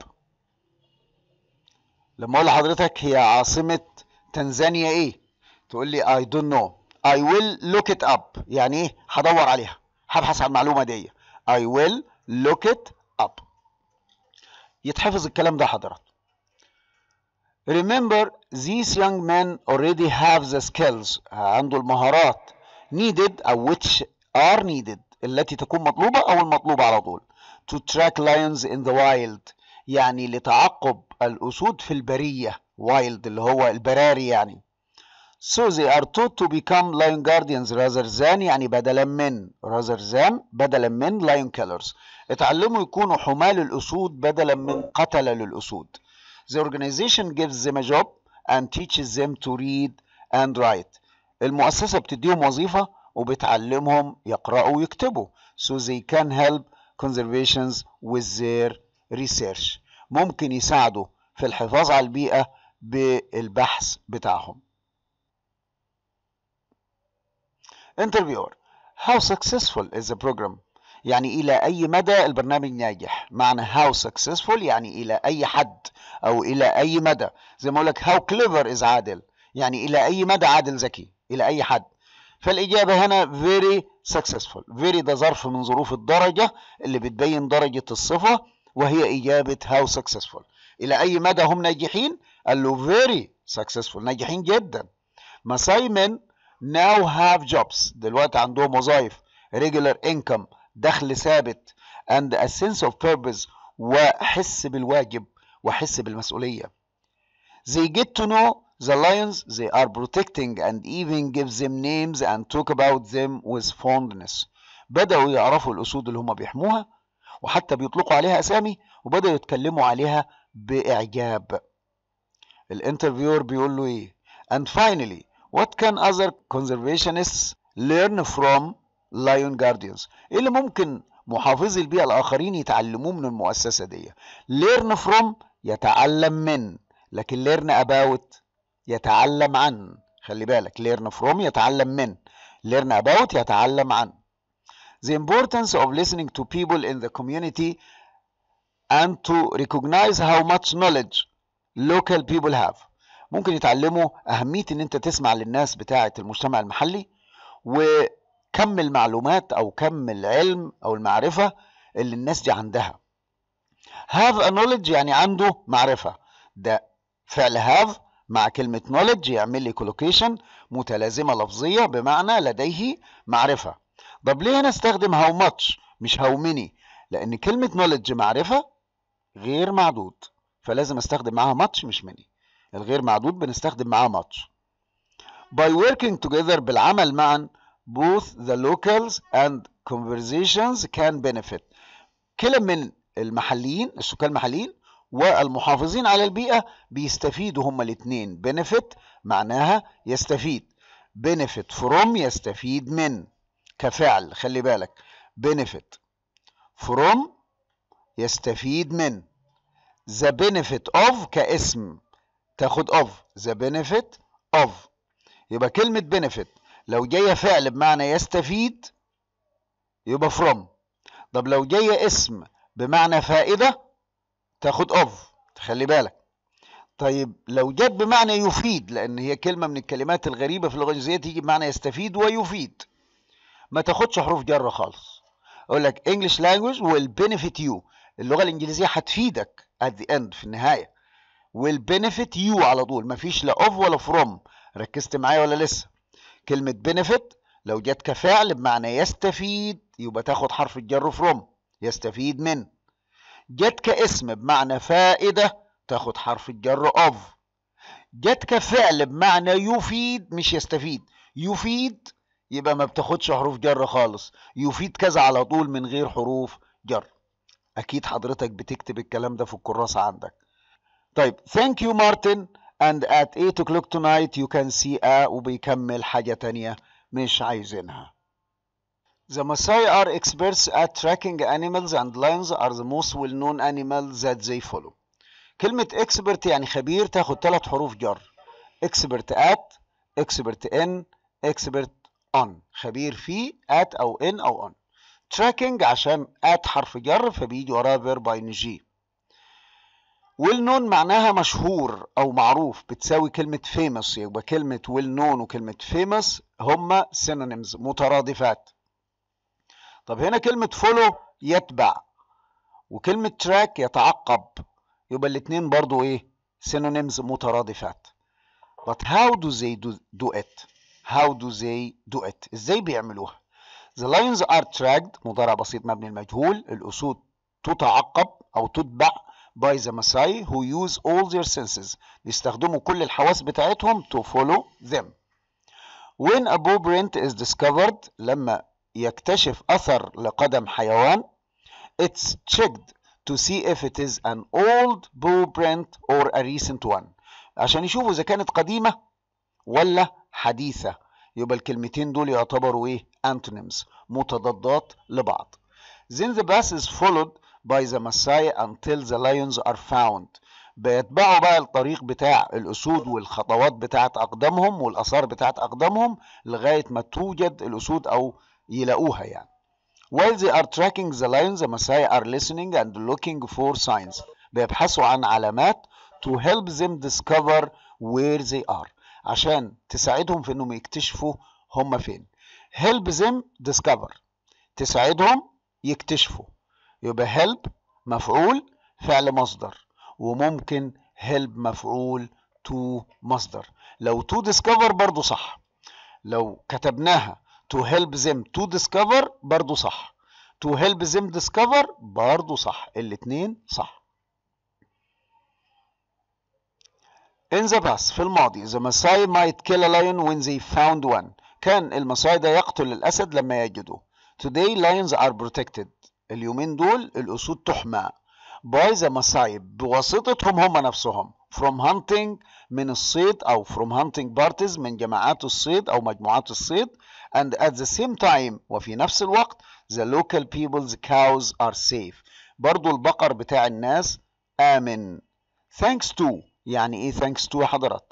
لما أقول لحضرتك هي عاصمة تنزانيا إيه تقول لي I don't know I will look it up يعني إيه هدور عليها هبحث عن المعلومة دي I will look it up يتحفظ الكلام ده حضرات Remember these young men already have the skills عنده المهارات needed أو which are needed التي تكون مطلوبة أو المطلوبة على طول to track lions in the wild يعني لتعقب الأسود في البرية wild اللي هو البراري يعني so they are taught to become lion guardians rather than يعني بدلا من rather than بدلا من lion killers اتعلموا يكونوا حمال الأسود بدلا من قتلة للأسود The organization gives them a job and teaches them to read and write. المؤسسة بتديهم وظيفة وبتعلمهم يقرأوا ويكتبوا so they can help conservations with their research. ممكن يساعدوا في الحفاظ على البيئة بالبحث بتاعهم. Interviewer How successful is the program? يعني إلى أي مدى البرنامج ناجح معنى how successful يعني إلى أي حد أو إلى أي مدى زي ما أقول لك how clever is عادل يعني إلى أي مدى عادل ذكي إلى أي حد فالإجابة هنا very successful very ده ظرف من ظروف الدرجة اللي بتبين درجة الصفة وهي إجابة how successful إلى أي مدى هم ناجحين قال له very successful ناجحين جدا مساي men now have jobs دلوقتي عندهم وظائف regular income دخل ثابت and a sense of purpose وحس بالواجب وحس بالمسؤولية. They get to know the lions they are protecting and even give them names and talk about them with fondness. بدأوا يعرفوا الأسود اللي هم بيحموها وحتى بيطلقوا عليها أسامي وبدأوا يتكلموا عليها بإعجاب. الانترفيور بيقول له إيه؟ And finally, what can other conservationists learn from lion guardians ايه اللي ممكن محافظي البيئة الآخرين يتعلموه من المؤسسة دي learn from يتعلم من لكن learn about يتعلم عن خلي بالك learn from يتعلم من learn about يتعلم عن the importance of listening to people in the community and to recognize how much knowledge local people have ممكن يتعلموا أهمية إن أنت تسمع للناس بتاعة المجتمع المحلي وكم المعلومات أو كم العلم أو المعرفة اللي الناس دي عندها. have a knowledge يعني عنده معرفة. ده فعل have مع كلمة knowledge يعمل لي collocation متلازمة لفظية بمعنى لديه معرفة. طب ليه أنا استخدم how much مش how many؟ لأن كلمة knowledge معرفة غير معدود فلازم استخدم معاها much مش many. الغير معدود بنستخدم معاه much. By working together بالعمل معا both the locals and conversations can benefit. كلا من المحليين السكان المحليين والمحافظين على البيئة بيستفيدوا هما الاثنين benefit معناها يستفيد benefit from يستفيد من كفعل خلي بالك benefit from يستفيد من the benefit of كاسم تاخد of the benefit of يبقى كلمة benefit لو جاية فعل بمعنى يستفيد يبقى from طب لو جاية اسم بمعنى فائدة تاخد of تخلي بالك طيب لو جت بمعنى يفيد لأن هي كلمة من الكلمات الغريبة في اللغة الإنجليزية تيجي بمعنى يستفيد ويفيد ما تاخدش حروف جر خالص أقول لك English language will benefit you اللغة الإنجليزية هتفيدك at the end في النهاية will benefit you على طول مفيش لا of ولا from ركزت معايا ولا لسه كلمة benefit لو جت كفعل بمعنى يستفيد يبقى تاخد حرف الجر from يستفيد من جت كاسم بمعنى فائدة تاخد حرف الجر of جت كفعل بمعنى يفيد مش يستفيد يفيد يبقى ما بتاخدش حروف جر خالص يفيد كذا على طول من غير حروف جر اكيد حضرتك بتكتب الكلام ده في الكراسة عندك طيب thank you Martin and at 8 o'clock tonight you can see a وبيكمل حاجة تانية مش عايزينها The Maasai are experts at tracking animals and lions are the most well-known animals that they follow. كلمة expert يعني خبير تاخد ثلاث حروف جر. expert at, expert in, expert on خبير في at أو in أو on tracking عشان at حرف جر فبيجي وراه verb ing well known معناها مشهور أو معروف بتساوي كلمة famous يبقى كلمة well known وكلمة famous هما synonyms مترادفات طب هنا كلمة follow يتبع وكلمة track يتعقب يبقى الاتنين برضو ايه synonyms مترادفات but how do they do, do it how do they do it ازاي بيعملوها the lions are tracked مضارع بسيط مبني المجهول الاسود تتعقب او تتبع by the Maasai who use all their senses بيستخدموا كل الحواس بتاعتهم to follow them when a bow print is discovered لما يكتشف أثر لقدم حيوان it's checked to see if it is an old bow print or a recent one عشان يشوفوا إذا كانت قديمة ولا حديثة يبقى الكلمتين دول يعتبروا إيه antonyms متضادات لبعض then the bass is followed by the Maasai until the lions are found بيتبعوا بقى الطريق بتاع الأسود والخطوات بتاعت أقدامهم والآثار بتاعت أقدامهم لغاية ما توجد الأسود أو يلاقوها يعني while they are tracking the lions the Maasai are listening and looking for signs بيبحثوا عن علامات to help them discover where they are عشان تساعدهم في انهم يكتشفوا هم فين help them discover تساعدهم يكتشفوا يبقى help مفعول فعل مصدر وممكن help مفعول to مصدر لو to discover برضو صح لو كتبناها to help them to discover برضو صح to help them discover برضو صح الاتنين صح in the past في الماضي the Maasai might kill a lion when they found one كان المساي ده يقتل الأسد لما يجده today lions are protected اليومين دول الأسود تحمى by the Maasai بواسطتهم هم نفسهم from hunting من الصيد أو from hunting parties من جماعات الصيد أو مجموعات الصيد and at the same time وفي نفس الوقت the local people's cows are safe برضو البقر بتاع الناس آمن thanks to يعني ايه thanks to يا حضرات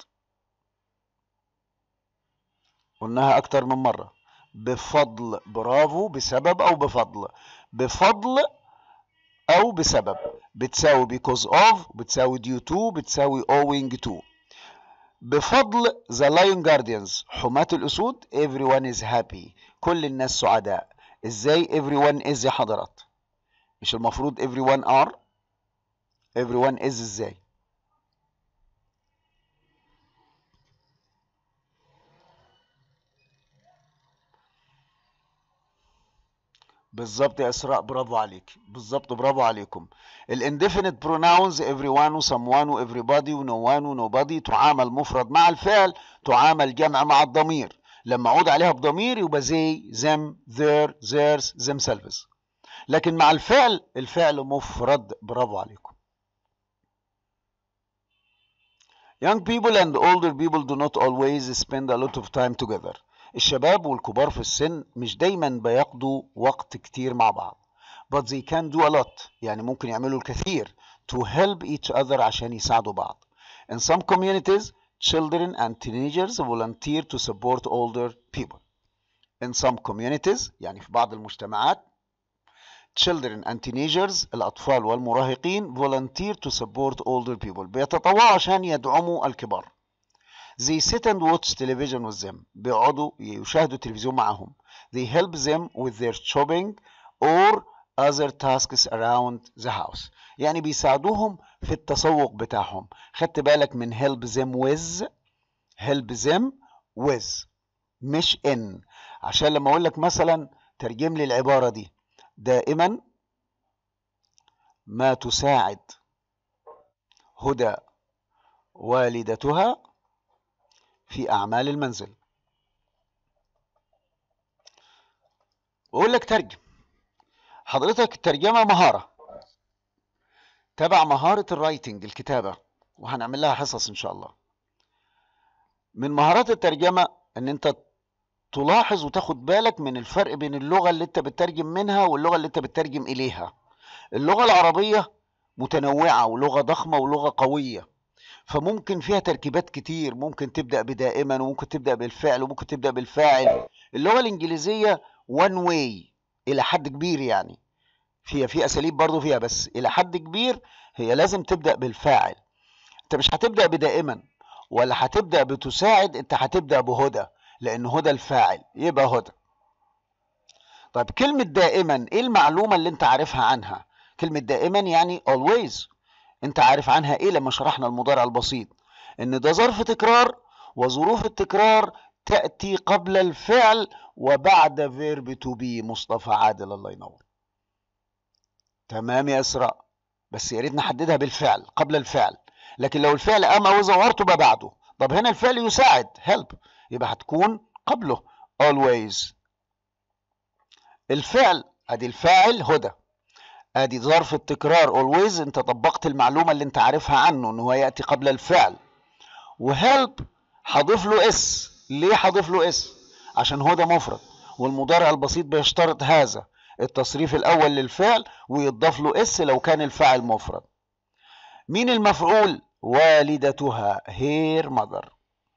قلناها أكتر من مرة بفضل برافو بسبب أو بفضل بفضل أو بسبب بتساوي because of بتساوي due to بتساوي owing to بفضل the lion guardians حماة الأسود everyone is happy كل الناس سعداء ازاي everyone is يا حضرات مش المفروض everyone are everyone is ازاي بالظبط يا اسراء برافو عليك بالظبط برافو عليكم الانديفينيت بروناونز everyone و someone و everybody و no one و nobody تعامل مفرد مع الفعل تعامل جمع مع الضمير لما اعود عليها بضمير يبقى زي them their theirs themselves لكن مع الفعل الفعل مفرد برافو عليكم Young people and older people do not always spend a lot of time together. الشباب والكبار في السن مش دايما بيقضوا وقت كتير مع بعض but they can do a lot يعني ممكن يعملوا الكثير to help each other عشان يساعدوا بعض in some communities children and teenagers volunteer to support older people in some communities يعني في بعض المجتمعات children and teenagers الأطفال والمراهقين volunteer to support older people بيتطوعوا عشان يدعموا الكبار They sit and watch television with them. بيقعدوا يشاهدوا التلفزيون معهم. They help them with their shopping or other tasks around the house. يعني بيساعدوهم في التسوق بتاعهم. خدت بالك من help them with help them with مش in عشان لما اقول لك مثلا ترجم لي العبارة دي دائما ما تساعد هدى والدتها في أعمال المنزل وأقول لك ترجم حضرتك الترجمة مهارة تبع مهارة الرايتنج الكتابة وهنعمل لها حصص إن شاء الله من مهارات الترجمة إن أنت تلاحظ وتاخد بالك من الفرق بين اللغة اللي أنت بتترجم منها واللغة اللي أنت بتترجم إليها اللغة العربية متنوعة ولغة ضخمة ولغة قوية فممكن فيها تركيبات كتير ممكن تبدأ بدائما وممكن تبدأ بالفعل وممكن تبدأ بالفاعل اللغة الإنجليزية one way إلى حد كبير يعني فيها في أساليب برضو فيها بس إلى حد كبير هي لازم تبدأ بالفاعل أنت مش هتبدأ بدائما ولا هتبدأ بتساعد أنت هتبدأ بهدى لأن هدى الفاعل يبقى هدى طيب كلمة دائما إيه المعلومة اللي أنت عارفها عنها كلمة دائما يعني always أنت عارف عنها إيه لما شرحنا المضارع البسيط إن ده ظرف تكرار وظروف التكرار تأتي قبل الفعل وبعد فيرب تو بي مصطفى عادل الله ينور تمام يا إسراء بس يا ريت نحددها بالفعل قبل الفعل لكن لو الفعل قام أو إذا تبقى بعده طب هنا الفعل يساعد help يبقى هتكون قبله always الفعل ادي الفاعل هدى ادي ظرف التكرار always انت طبقت المعلومة اللي انت عارفها عنه ان هو يأتي قبل الفعل وهيلب هضيف له اس ليه هضيف له اس عشان هدى مفرد والمضارع البسيط بيشترط هذا التصريف الاول للفعل ويضاف له اس لو كان الفاعل مفرد مين المفعول والدتها هير مدر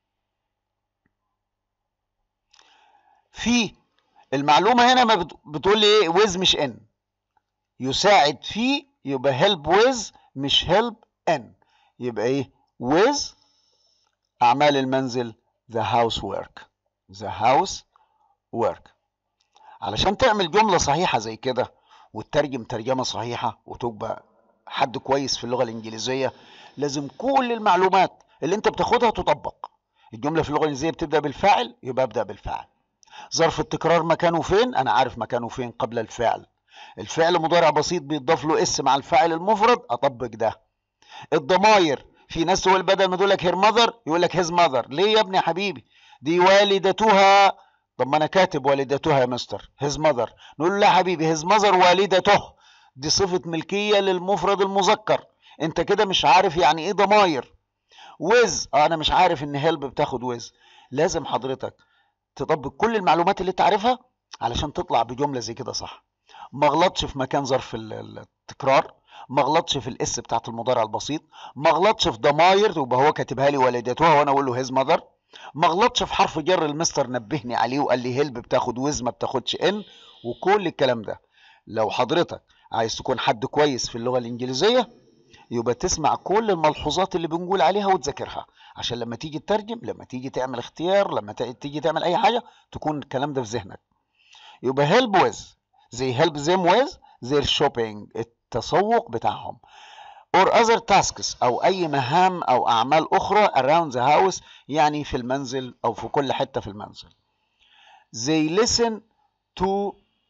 في المعلومة هنا ما بتقول لي ايه ويز مش ان يساعد في يبقى هيلب ويز مش هيلب ان يبقى ايه ويز اعمال المنزل the housework the house work علشان تعمل جملة صحيحة زي كده وتترجم ترجمة صحيحة وتبقى حد كويس في اللغة الإنجليزية لازم كل المعلومات اللي أنت بتاخدها تطبق الجملة في اللغة الإنجليزية بتبدأ بالفاعل يبقى أبدأ بالفاعل ظرف التكرار مكانه فين أنا عارف مكانه فين قبل الفعل الفعل مضارع بسيط بيضاف له اس مع الفاعل المفرد أطبق ده الضماير في ناس تقول بدل ما تقول لك هير ماذر يقول لك هيز ماذر ليه يا ابني يا حبيبي دي والدتها طب ما انا كاتب والدتها يا مستر هيز ماذر نقول له لا حبيبي هيز ماذر والدته دي صفة ملكية للمفرد المذكر انت كده مش عارف يعني ايه ضماير ويز اه انا مش عارف ان هيلب بتاخد ويز لازم حضرتك تطبق كل المعلومات اللي تعرفها علشان تطلع بجملة زي كده صح ما غلطش في مكان ظرف التكرار ما غلطش في الاس بتاعت المضارع البسيط ما غلطش في ضماير يبقى هو كاتبها لي والدتها وانا اقول له هيز ماذر ما غلطش في حرف جر المستر نبهني عليه وقال لي هيلب بتاخد ويز ما بتاخدش ان وكل الكلام ده لو حضرتك عايز تكون حد كويس في اللغه الانجليزيه يبقى تسمع كل الملحوظات اللي بنقول عليها وتذاكرها عشان لما تيجي تترجم لما تيجي تعمل اختيار لما تيجي تعمل اي حاجه تكون الكلام ده في ذهنك يبقى هيلب ويز زي هيلب زيم ويز زي الشوبينج التسوق بتاعهم or other tasks أو أي مهام أو أعمال أخرى around the house يعني في المنزل أو في كل حتة في المنزل. They listen to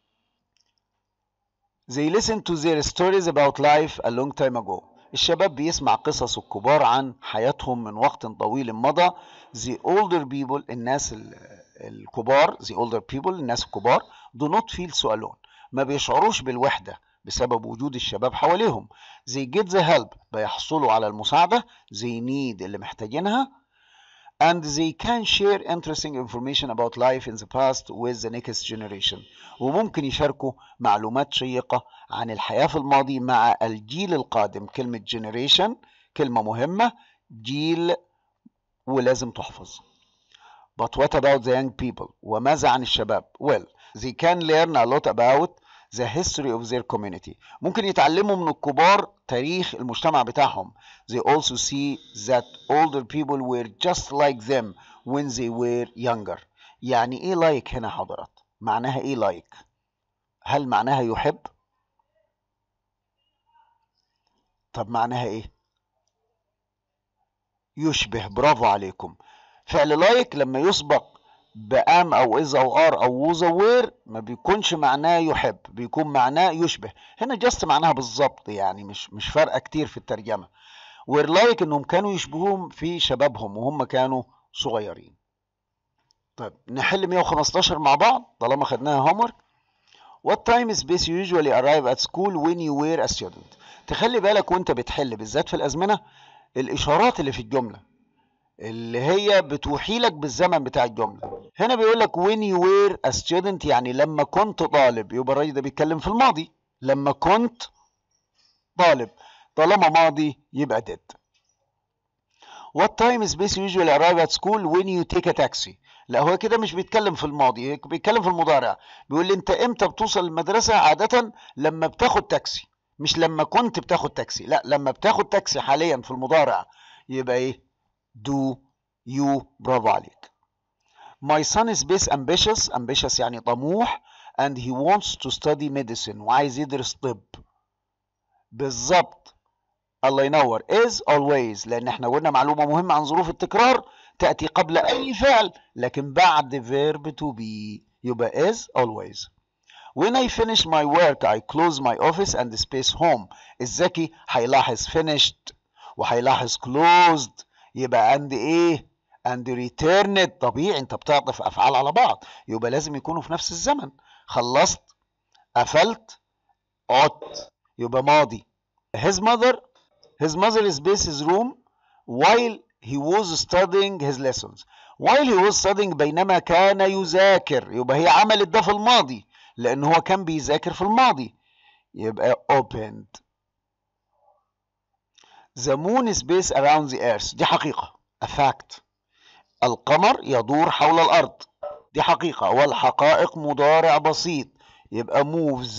they listen to their stories about life a long time ago. الشباب بيسمع قصص الكبار عن حياتهم من وقت طويل مضى. The older people الناس الكبار the older people الناس الكبار do not feel so alone. ما بيشعروش بالوحدة بسبب وجود الشباب حواليهم they get the help بيحصلوا على المساعدة they need اللي محتاجينها and they can share interesting information about life in the past with the next generation وممكن يشاركوا معلومات شيقة عن الحياة في الماضي مع الجيل القادم كلمة generation كلمة مهمة جيل ولازم تحفظ but what about the young people وماذا عن الشباب well they can learn a lot about the history of their community ممكن يتعلموا من الكبار تاريخ المجتمع بتاعهم they also see that older people were just like them when they were younger يعني ايه like هنا حضرات معناها ايه like هل معناها يحب طب معناها ايه يشبه برافو عليكم فعل لايك لما يسبق بام او از او ار او ووز او وير ما بيكونش معناه يحب بيكون معناه يشبه هنا جاست معناها بالظبط يعني مش مش فارقه كتير في الترجمه وير لايك انهم كانوا يشبهوهم في شبابهم وهم كانوا صغيرين طيب نحل 115 مع بعض طالما خدناها هوم What time is best usually arrive at school when you were a student تخلي بالك وانت بتحل بالذات في الازمنه الاشارات اللي في الجمله اللي هي بتوحي لك بالزمن بتاع الجملة هنا بيقول لك when you were a student يعني لما كنت طالب يبقى الراجل ده بيتكلم في الماضي لما كنت طالب طالما ماضي يبقى did what time space usually arrive at school when you take a taxi لا هو كده مش بيتكلم في الماضي بيتكلم في المضارع بيقول لي انت امتى بتوصل المدرسة عادة لما بتاخد تاكسي مش لما كنت بتاخد تاكسي لا لما بتاخد تاكسي حاليا في المضارع يبقى ايه do you برافو عليك my son is best ambitious ambitious يعني طموح and he wants to study medicine وعايز يدرس طب بالظبط الله ينور is always لان احنا قلنا معلومه مهمه عن ظروف التكرار تاتي قبل اي فعل لكن بعد verb to be يبقى is always when I finish my work I close my office and space home الذكي هيلاحظ finished وهيلاحظ closed يبقى and ايه and returned طبيعي انت بتعطف افعال على بعض يبقى لازم يكونوا في نفس الزمن خلصت قفلت عدت يبقى ماضي his mother his mother space his room while he was studying his lessons while he was studying بينما كان يذاكر يبقى هي عملت ده في الماضي لان هو كان بيذاكر في الماضي يبقى opened the moon space around the earth دي حقيقة a fact القمر يدور حول الأرض دي حقيقة والحقائق مضارع بسيط يبقى moves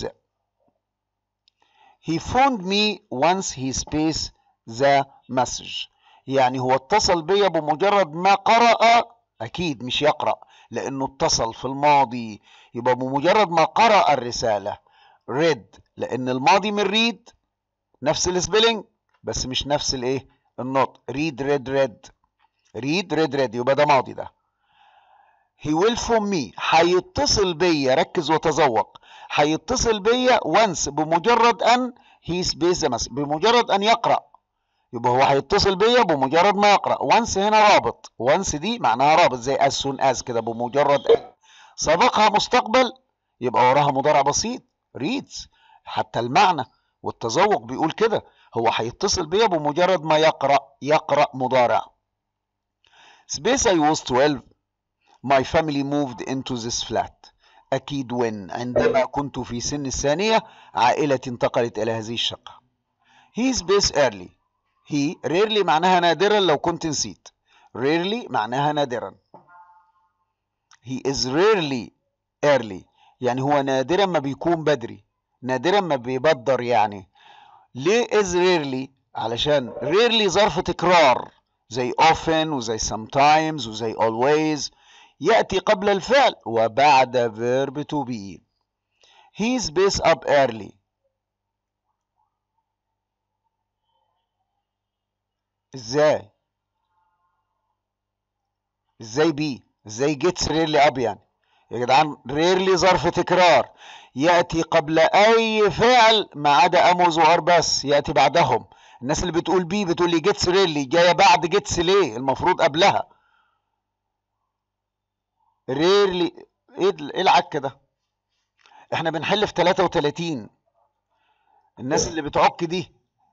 he phoned me once he space the message يعني هو اتصل بيا بمجرد ما قرأ أكيد مش يقرأ لأنه اتصل في الماضي يبقى بمجرد ما قرأ الرسالة read لأن الماضي من read نفس السبيلنج بس مش نفس الايه النطق read read read read read read يبقى ده ماضي ده he will phone me هيتصل بيا ركز وتذوق هيتصل بيا once بمجرد ان he space the message بمجرد ان يقرأ يبقى هو هيتصل بيا بمجرد ما يقرأ once هنا رابط once دي معناها رابط زي as soon as كده بمجرد ان سبقها مستقبل يبقى وراها مضارع بسيط reads حتى المعنى والتذوق بيقول كده هو هيتصل بيا بمجرد ما يقرأ يقرأ مضارع space I was 12 my family moved into this flat أكيد when عندما كنت في سن الثانية عائلتي انتقلت إلى هذه الشقة he space early he rarely معناها نادرا لو كنت نسيت rarely معناها نادرا he is rarely early يعني هو نادرا ما بيكون بدري نادرا ما بيبدر يعني ليه is rarely علشان rarely ظرف تكرار زي often وزي sometimes وزي always يأتي قبل الفعل وبعد verb to be he space up early ازاي ازاي بي ازاي جيتس ريرلي اب يعني يا جدعان ريرلي ظرف تكرار ياتي قبل اي فعل ما عدا اموز وار بس ياتي بعدهم الناس اللي بتقول بي بتقول لي جيتس ريرلي جايه بعد جيتس ليه المفروض قبلها ريرلي ايه ايه العك ده احنا بنحل في 33 الناس اللي بتعك دي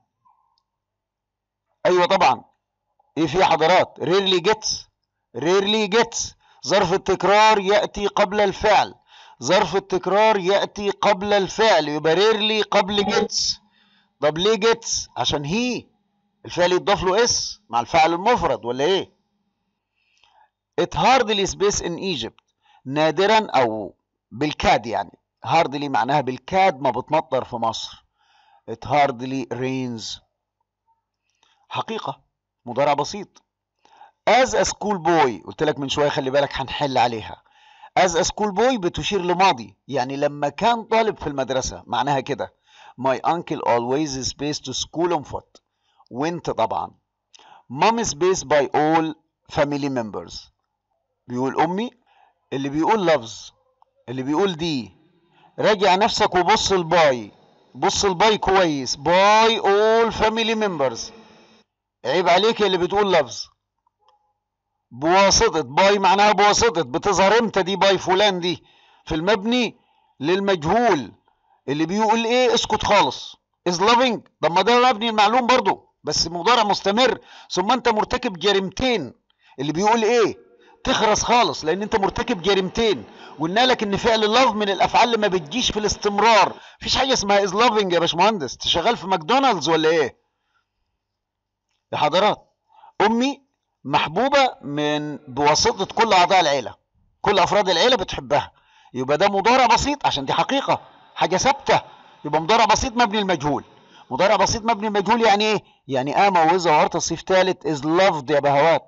ايوه طبعا ايه في حضرات ريرلي جيتس ريرلي جيتس ظرف التكرار ياتي قبل الفعل ظرف التكرار ياتي قبل الفعل يبقى ريرلي قبل جيتس طب ليه جيتس عشان هي الفعل يضاف له اس مع الفعل المفرد ولا ايه it hardly space in Egypt نادرا او بالكاد يعني hardly معناها بالكاد ما بتمطر في مصر it hardly rains حقيقة مضارع بسيط as a school boy قلت لك من شوية خلي بالك هنحل عليها as a school boy بتشير لماضي يعني لما كان طالب في المدرسة معناها كده my uncle always space to school on foot وانت طبعا mom space by all family members بيقول امي اللي بيقول لفظ اللي بيقول دي راجع نفسك وبص الباي بص الباي كويس باي all family members عيب عليك اللي بتقول لفظ بواسطة باي معناها بواسطة بتظهر امتى دي باي فلان دي في المبني للمجهول اللي بيقول ايه اسكت خالص is loving طب ما ده مبني المعلوم برضو بس مضارع مستمر ثم انت مرتكب جريمتين اللي بيقول ايه تخرس خالص لان انت مرتكب جريمتين وقلنا لك ان فعل لاف من الافعال اللي ما بتجيش في الاستمرار مفيش حاجه اسمها از لافنج يا باشمهندس انت شغال في ماكدونالدز ولا ايه يا حضرات امي محبوبة من بواسطة كل أعضاء العيلة كل أفراد العيلة بتحبها يبقى ده مضارع بسيط عشان دي حقيقة حاجة ثابتة يبقى مضارع بسيط مبني المجهول مضارع بسيط مبني المجهول يعني ايه؟ يعني قام وإذا وعرض الصيف ثالث is loved يا بهوات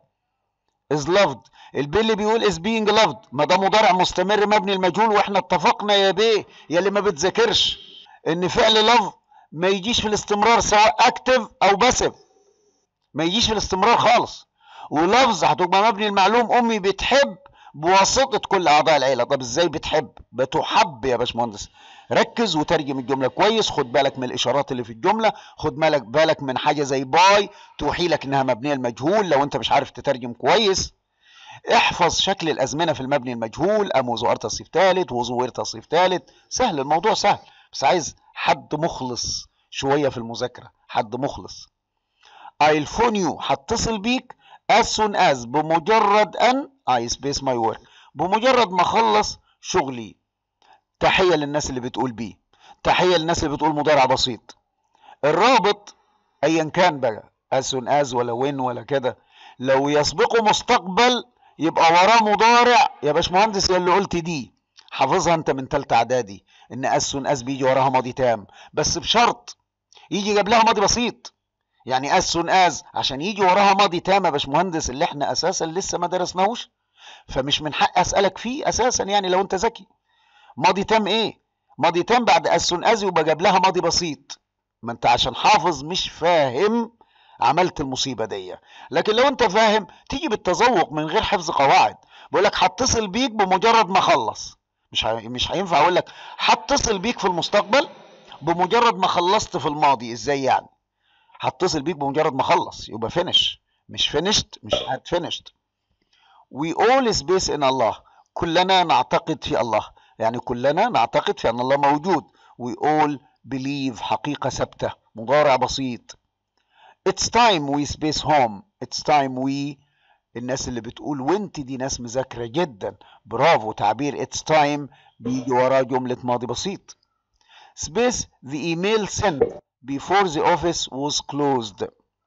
is loved البي اللي بيقول is being loved ما ده مضارع مستمر مبني المجهول واحنا اتفقنا يا بيه يا اللي ما بتذاكرش ان فعل love ما يجيش في الاستمرار سواء اكتف او باسف ما يجيش في الاستمرار خالص ولفظ هتبقى مبني المعلوم امي بتحب بواسطة كل اعضاء العيلة طب ازاي بتحب بتحب يا باشمهندس ركز وترجم الجملة كويس خد بالك من الاشارات اللي في الجملة خد بالك بالك من حاجة زي باي توحي لك انها مبنية المجهول لو انت مش عارف تترجم كويس احفظ شكل الازمنة في المبني المجهول ام وزوار تصريف ثالث وزوير تصريف ثالث سهل الموضوع سهل بس عايز حد مخلص شوية في المذاكرة حد مخلص I'll phone you هتصل بيك as soon as بمجرد أن I space my work بمجرد ما أخلص شغلي تحية للناس اللي بتقول بيه تحية للناس اللي بتقول مضارع بسيط الرابط أيا كان بقى as soon as ولا when ولا كده لو يسبقه مستقبل يبقى وراه مضارع يا باشمهندس يا اللي قلت دي حافظها انت من تالتة اعدادي ان as soon as بيجي وراها ماضي تام بس بشرط يجي قبلها ماضي بسيط يعني as soon as عشان يجي وراها ماضي تام يا باشمهندس اللي احنا اساسا لسه ما درسناهوش فمش من حق اسالك فيه اساسا يعني لو انت ذكي ماضي تام ايه ماضي تام بعد as soon as يبقى جاب لها ماضي بسيط ما انت عشان حافظ مش فاهم عملت المصيبه دي لكن لو انت فاهم تيجي بالتذوق من غير حفظ قواعد بقول لك هتصل بيك بمجرد ما اخلص مش ه... مش هينفع اقول لك هتصل بيك في المستقبل بمجرد ما خلصت في الماضي ازاي يعني هتصل بيك بمجرد ما اخلص يبقى فينش مش فينشت مش هات فينشت we all space in الله كلنا نعتقد في الله يعني كلنا نعتقد في ان الله موجود we all believe حقيقة ثابتة مضارع بسيط it's time we space home it's time we الناس اللي بتقول وانت دي ناس مذاكرة جدا برافو تعبير it's time بيجي وراه جملة ماضي بسيط space the email sent before the office was closed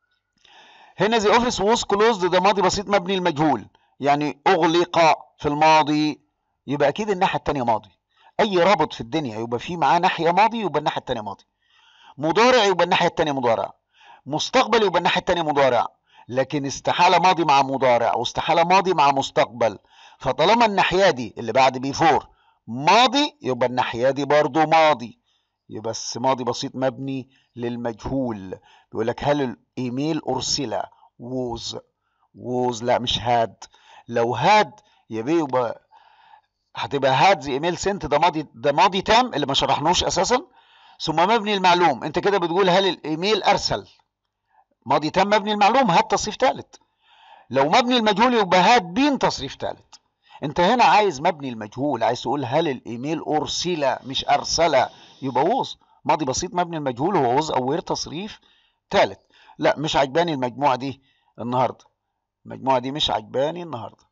هنا the office was closed ده ماضي بسيط مبني المجهول يعني أغلق في الماضي يبقى أكيد الناحية التانية ماضي أي رابط في الدنيا يبقى في معاه ناحية ماضي يبقى الناحية التانية ماضي مضارع يبقى الناحية التانية مضارع مستقبل يبقى الناحية التانية مضارع لكن استحالة ماضي مع مضارع واستحالة ماضي مع مستقبل فطالما الناحية دي اللي بعد بي فور ماضي يبقى الناحية دي برضو ماضي يبقى بس ماضي بسيط مبني للمجهول بيقول لك هل الايميل ارسل ووز ووز لا مش هاد لو هاد يبقى يبقى هتبقى هاد زي ايميل سنت ده ماضي ده ماضي تام اللي ما شرحناهوش اساسا ثم مبني المعلوم انت كده بتقول هل الايميل ارسل ماضي تام مبني المعلوم هات تصريف ثالث لو مبني المجهول يبقى هات بين تصريف ثالث انت هنا عايز مبني المجهول عايز تقول هل الايميل ارسل مش ارسل يبقى ووز ماضي بسيط مبني المجهول هو ووز او وير تصريف ثالث لا مش عجباني المجموعه دي النهارده المجموعه دي مش عجباني النهارده